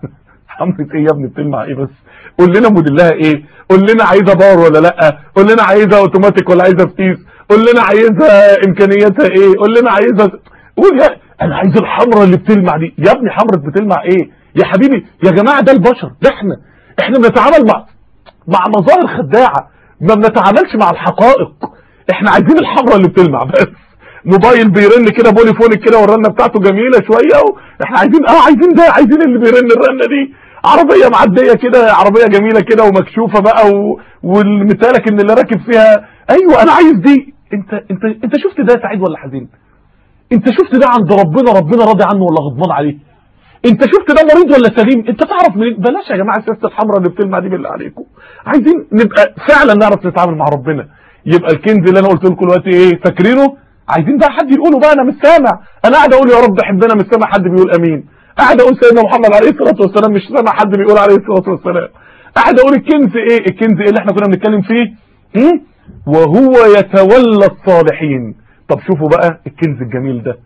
حمرة ايه يا ابني بتلمع ايه بس قول لنا موديلها ايه قول لنا عايزه باور ولا لا قول لنا عايزه اوتوماتيك ولا عايزه فتيس قول لنا عايزها امكانياتها ايه قول لنا عايزه قول يا انا عايز الحمرة اللي بتلمع دي يا ابني حمرة بتلمع ايه يا حبيبي يا جماعة ده البشر ده احنا احنا بنتعامل مع مع مظاهر خداعة ما بنتعاملش مع الحقائق احنا عايزين الحمرة اللي بتلمع بس موبايل بيرن كده بوليفونك كده والرنه بتاعته جميله شويه احنا عايزين اه عايزين ده عايزين اللي بيرن الرنه دي عربيه معديه كده عربيه جميله كده ومكشوفه بقى و... والمثالك ان اللي راكب فيها ايوه انا عايز دي انت انت انت شفت ده سعيد ولا حزين انت شفت ده عند ربنا ربنا راضي عنه ولا غضبان عليه انت شفت ده مريض ولا سليم انت تعرف منين بلاش يا جماعه السياسه الحمراء اللي بتلمع دي بالله عليكم عايزين نبقى فعلا نعرف نتعامل مع ربنا يبقى الكنز اللي انا قلت لكم دلوقتي ايه فاكرينه عايزين بقى حد يقوله بقى انا مش سامع انا قاعد اقول يا رب حبنا مش سامع حد بيقول امين قاعد اقول سيدنا محمد عليه الصلاه والسلام مش سامع حد بيقول عليه الصلاه والسلام قاعد اقول الكنز ايه الكنز ايه اللي احنا كنا بنتكلم فيه م? وهو يتولى الصالحين طب شوفوا بقى الكنز الجميل ده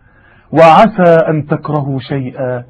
وعسى أن تكرهوا شيئا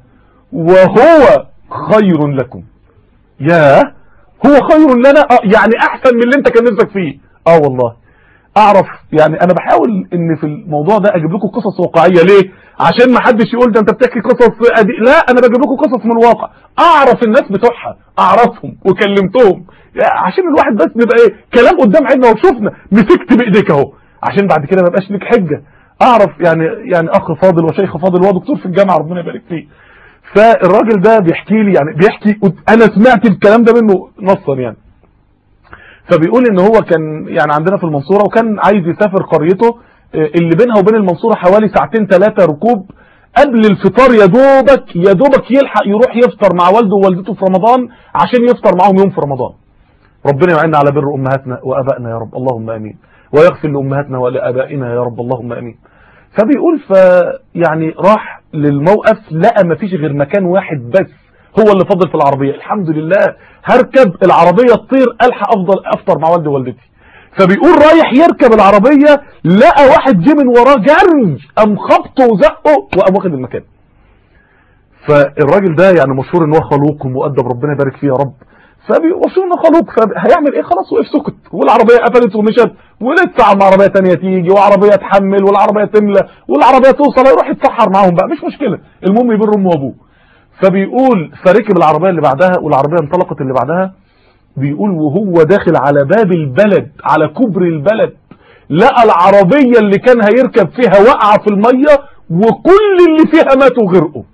وهو خير لكم يا هو خير لنا آه يعني أحسن من اللي أنت كان نفسك فيه آه والله أعرف يعني أنا بحاول إن في الموضوع ده أجيب لكم قصص واقعية ليه عشان ما حدش يقول ده أنت بتحكي قصص أدي... لا أنا بجيب لكم قصص من الواقع أعرف الناس بتوعها أعرفهم وكلمتهم عشان الواحد بس نبقى إيه كلام قدام عيننا وشفنا مسكت بإيديك أهو عشان بعد كده ما يبقاش لك حجة اعرف يعني يعني اخ فاضل وشيخ فاضل ودكتور في الجامعه ربنا يبارك فيه فالراجل ده بيحكي لي يعني بيحكي انا سمعت الكلام ده منه نصا يعني فبيقول ان هو كان يعني عندنا في المنصورة وكان عايز يسافر قريته اللي بينها وبين المنصورة حوالي ساعتين ثلاثة ركوب قبل الفطار يا دوبك يا دوبك يلحق يروح يفطر مع والده ووالدته في رمضان عشان يفطر معاهم يوم في رمضان ربنا يعيننا على بر امهاتنا وابائنا يا رب اللهم امين ويغفر لامهاتنا ولابائنا يا رب اللهم امين فبيقول ف يعني راح للموقف لقى ما فيش غير مكان واحد بس هو اللي فضل في العربية الحمد لله هركب العربية تطير الحق افضل افطر مع والدي ووالدتي فبيقول رايح يركب العربية لقى واحد جه من وراه جري قام خبطه وزقه وقام واخد المكان فالراجل ده يعني مشهور ان هو خلوق ومؤدب ربنا يبارك فيه يا رب فمشهور انه خلوق فهيعمل ايه خلاص وقف سكت والعربيه قفلت ومشت ولسه على عربيه ثانيه تيجي وعربيه تحمل والعربيه تملى والعربيه توصل يروح يتسحر معاهم بقى مش مشكله المهم يبر امه وابوه فبيقول فركب العربيه اللي بعدها والعربيه انطلقت اللي بعدها بيقول وهو داخل على باب البلد على كبر البلد لقى العربية اللي كان هيركب فيها وقع في المية وكل اللي فيها ماتوا غرقوا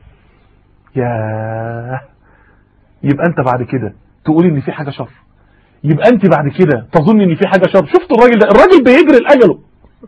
ياه يبقى انت بعد كده تقول ان في حاجة شر يبقى انت بعد كده تظن ان في حاجة شر شفت الراجل ده الراجل بيجري لأجله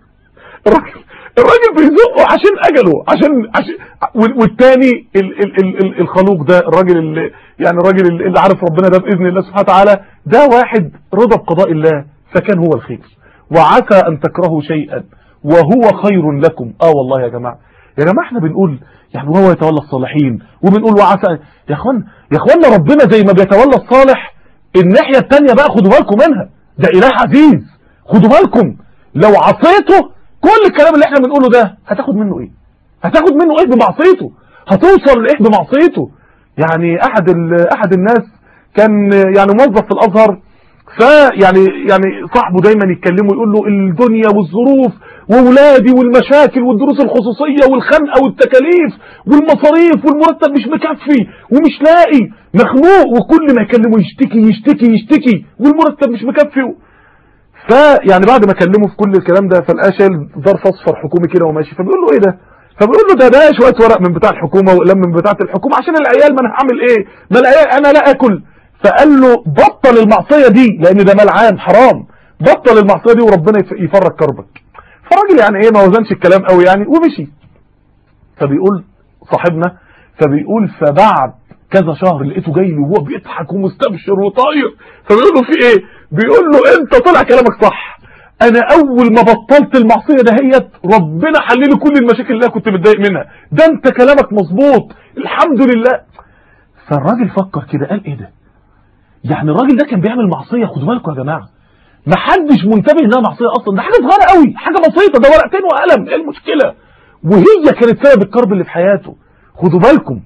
الراجل الراجل بيزقه عشان اجله عشان عشان والتاني ال ال ال ال الخلوق ده الراجل اللي يعني الراجل اللي عارف ربنا ده باذن الله سبحانه وتعالى ده واحد رضا بقضاء الله فكان هو الخير وعسى ان تكرهوا شيئا وهو خير لكم اه والله يا جماعه يا جماعه احنا بنقول يعني وهو يتولى الصالحين وبنقول وعسى يا اخوان يا اخوانا ربنا زي ما بيتولى الصالح الناحيه الثانيه بقى خدوا بالكم منها ده اله عزيز خدوا بالكم لو عصيته كل الكلام اللي احنا بنقوله ده هتاخد منه ايه هتاخد منه ايه بمعصيته هتوصل لايه بمعصيته يعني احد احد الناس كان يعني موظف في الازهر فيعني يعني صاحبه دايما يتكلمه يقول له الدنيا والظروف واولادي والمشاكل والدروس الخصوصيه والخنقه والتكاليف والمصاريف والمرتب مش مكفي ومش لاقي مخنوق وكل ما يكلمه يشتكي يشتكي يشتكي والمرتب مش مكفي فيعني بعد ما كلمه في كل الكلام ده فلقاه شايل ظرف اصفر حكومي كده وماشي فبيقول له ايه ده فبيقول له ده ده شويه ورق من بتاع الحكومه واقلام من بتاعه الحكومه عشان العيال ما انا هعمل ايه ما العيال انا لا اكل فقال له بطل المعصيه دي لان ده مال عام حرام بطل المعصيه دي وربنا يفرج كربك فراجل يعني ايه ما وزنش الكلام قوي يعني ومشي فبيقول صاحبنا فبيقول فبعد كذا شهر لقيته جاي لي وهو بيضحك ومستبشر وطاير فبيقول له في ايه بيقول له انت طلع كلامك صح انا اول ما بطلت المعصيه دهيت ربنا حل لي كل المشاكل اللي انا كنت متضايق منها ده انت كلامك مظبوط الحمد لله فالراجل فكر كده قال ايه ده يعني الراجل ده كان بيعمل معصيه خدوا بالكم يا جماعه ما حدش منتبه انها معصيه اصلا ده حاجه صغيره قوي حاجه بسيطه ده ورقتين وقلم ايه المشكله وهي كانت سبب الكرب اللي في حياته خدوا بالكم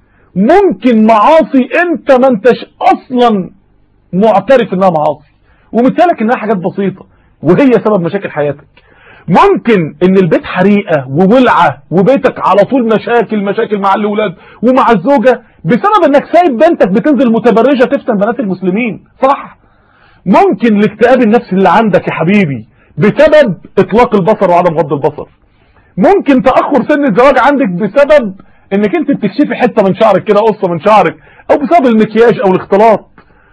ممكن معاصي انت ما انتش اصلا معترف انها معاصي ومثالك انها حاجات بسيطة وهي سبب مشاكل حياتك ممكن ان البيت حريقة وولعة وبيتك على طول مشاكل مشاكل مع الاولاد ومع الزوجة بسبب انك سايب بنتك بتنزل متبرجة تفتن بنات المسلمين صح ممكن الاكتئاب النفسي اللي عندك يا حبيبي بسبب اطلاق البصر وعدم غض البصر ممكن تأخر سن الزواج عندك بسبب انك انت بتكشفي حتة من شعرك كده قصة من شعرك او بسبب المكياج او الاختلاط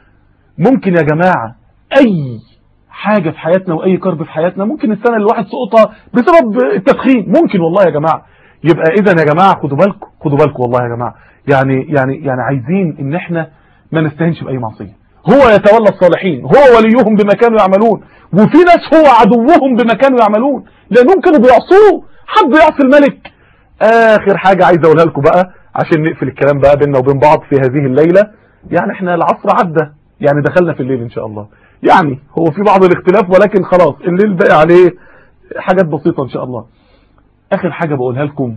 ممكن يا جماعة اي حاجة في حياتنا واي كرب في حياتنا ممكن السنة اللي الواحد سقطها بسبب التدخين ممكن والله يا جماعة يبقى اذا يا جماعة خدوا بالكم خدوا بالكم والله يا جماعة يعني يعني يعني عايزين ان احنا ما نستهنش باي معصية هو يتولى الصالحين هو وليهم بما كانوا يعملون وفي ناس هو عدوهم بما كانوا يعملون لانهم كانوا بيعصوه حد يعصي الملك اخر حاجة عايز اقولها لكم بقى عشان نقفل الكلام بقى بيننا وبين بعض في هذه الليلة يعني احنا العصر عدى يعني دخلنا في الليل ان شاء الله يعني هو في بعض الاختلاف ولكن خلاص الليل باقي عليه حاجات بسيطة ان شاء الله اخر حاجة بقولها لكم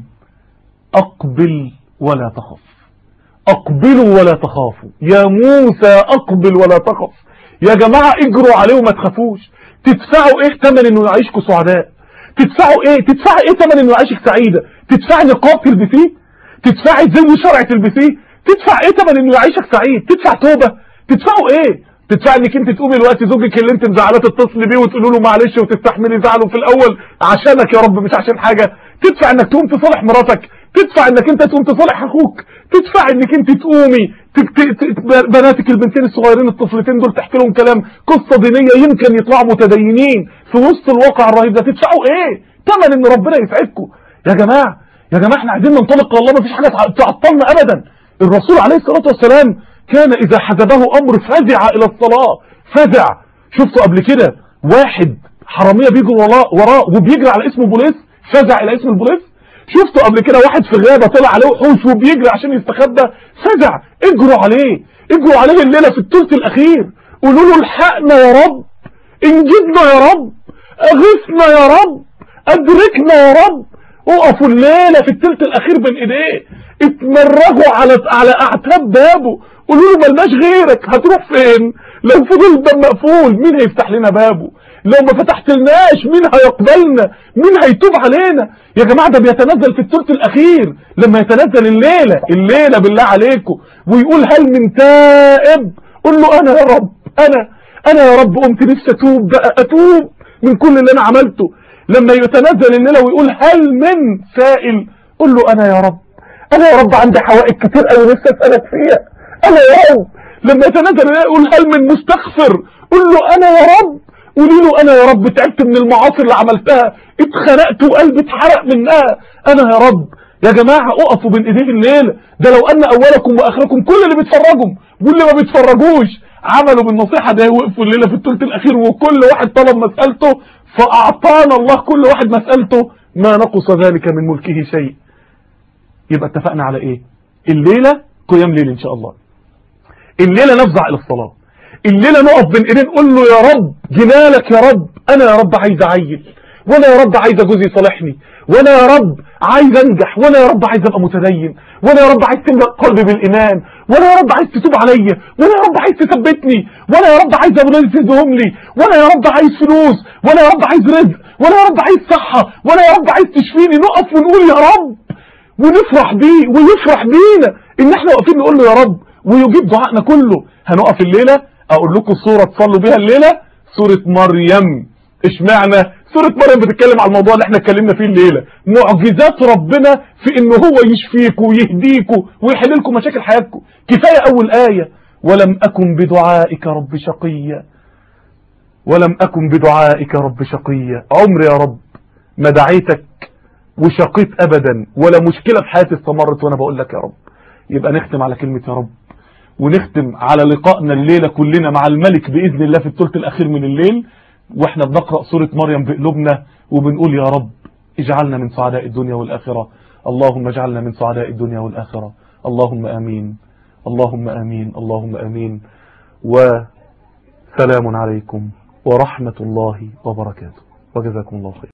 اقبل ولا تخف اقبلوا ولا تخافوا يا موسى اقبل ولا تخف يا جماعة اجروا عليه وما تخافوش تدفعوا ايه ثمن انه يعيشكم سعداء تدفعوا ايه تدفعي ايه ثمن انه يعيشك سعيدة تدفعي نقاب تلبسيه تدفعي زي شرع تلبسيه تدفع ايه ثمن انه يعيشك سعيد تدفع توبة تدفعوا ايه تدفع انك انت تقومي الوقت زوجك اللي انت مزعلاه تتصلي بيه وتقولوا له معلش وتستحملي زعله في الاول عشانك يا رب مش عشان حاجة تدفع انك تقوم تصالح مراتك تدفع انك انت تقوم تصالح اخوك تدفع انك انت تقومي تك- ت- ت- بناتك البنتين الصغيرين الطفلتين دول تحكي لهم كلام قصة دينية يمكن يطلعوا متدينين في وسط الواقع الرهيب ده تدفعوا ايه ثمن ان ربنا يسعدكم يا جماعة يا جماعة احنا عايزين ننطلق والله ما فيش حاجة تع- تعطلنا ابدا الرسول عليه الصلاة والسلام كان اذا حجبه امر فزع الى الصلاة فزع شفتوا قبل كده واحد حرامية بيجري وراه وراه وبيجري على اسم بوليس فزع الى اسم البوليس شفتوا قبل كده واحد في غابة طلع عليه وحوش وبيجري عشان يستخبى فزع اجروا عليه اجروا عليه الليلة في الثلث الاخير قولوا له الحقنا يا رب انجدنا يا رب اغثنا يا رب ادركنا يا رب وقفوا الليلة في الثلث الاخير بين ايديه اتمرجوا على على اعتاب بابه قولوا له ملناش غيرك هتروح فين لو فضل الباب مقفول مين هيفتح لنا بابه لو ما فتحتلناش مين هيقبلنا مين هيتوب علينا يا جماعة ده بيتنزل في الثلث الاخير لما يتنزل الليلة الليلة بالله عليكم ويقول هل من تائب قول له انا يا رب انا انا يا رب قمت نفسي اتوب بقى اتوب من كل اللي انا عملته لما يتنزل الليلة ويقول هل من سائل قول له انا يا رب انا يا رب عندي حوائج كتير قوي نفسي اسالك فيها انا يا رب لما يتنزل الليلة يقول هل من مستغفر قول له انا يا رب قولي له انا يا رب تعبت من المعاصي اللي عملتها اتخنقت وقلبي اتحرق منها انا يا رب يا جماعة اقفوا بين ايديه الليلة ده لو ان اولكم واخركم كل اللي بيتفرجوا واللي ما بيتفرجوش عملوا بالنصيحة ده وقفوا الليلة في الثلث الاخير وكل واحد طلب مسألته فاعطانا الله كل واحد مسألته ما نقص ذلك من ملكه شيء يبقى اتفقنا على ايه الليلة قيام ليل ان شاء الله الليلة نفزع الى الصلاة الليلة نقف بين ايدين نقول له يا رب جنالك يا رب انا يا رب عايز اعيل وانا يا رب عايز جوزي يصالحني وانا يا رب عايز انجح وانا يا رب عايز ابقى متدين وانا يا رب عايز تملأ قلبي بالايمان وانا يا رب عايز تتوب عليا وانا يا رب عايز تثبتني وانا يا رب عايز اولادي تديهم لي وانا يا رب عايز فلوس وانا يا رب عايز رزق وانا يا رب عايز صحة وانا يا رب عايز تشفيني نقف ونقول يا رب ونفرح بيه ويفرح بينا ان احنا واقفين نقول له يا رب ويجيب دعائنا كله هنقف الليلة اقول لكم صورة تصلوا بيها الليلة سورة مريم اشمعنى سورة مريم بتتكلم على الموضوع اللي احنا اتكلمنا فيه الليلة معجزات ربنا في ان هو يشفيكوا ويهديكوا ويحل لكم مشاكل حياتكم كفاية اول آية ولم اكن بدعائك رب شقيا ولم اكن بدعائك رب شقيا عمري يا رب ما دعيتك وشقيت ابدا ولا مشكلة في حياتي استمرت وانا بقول لك يا رب يبقى نختم على كلمة يا رب ونختم على لقائنا الليلة كلنا مع الملك بإذن الله في الثلث الأخير من الليل واحنا بنقرأ سورة مريم بقلوبنا وبنقول يا رب اجعلنا من سعداء الدنيا والآخرة اللهم اجعلنا من سعداء الدنيا والآخرة اللهم آمين اللهم آمين اللهم آمين وسلام عليكم ورحمة الله وبركاته وجزاكم الله خير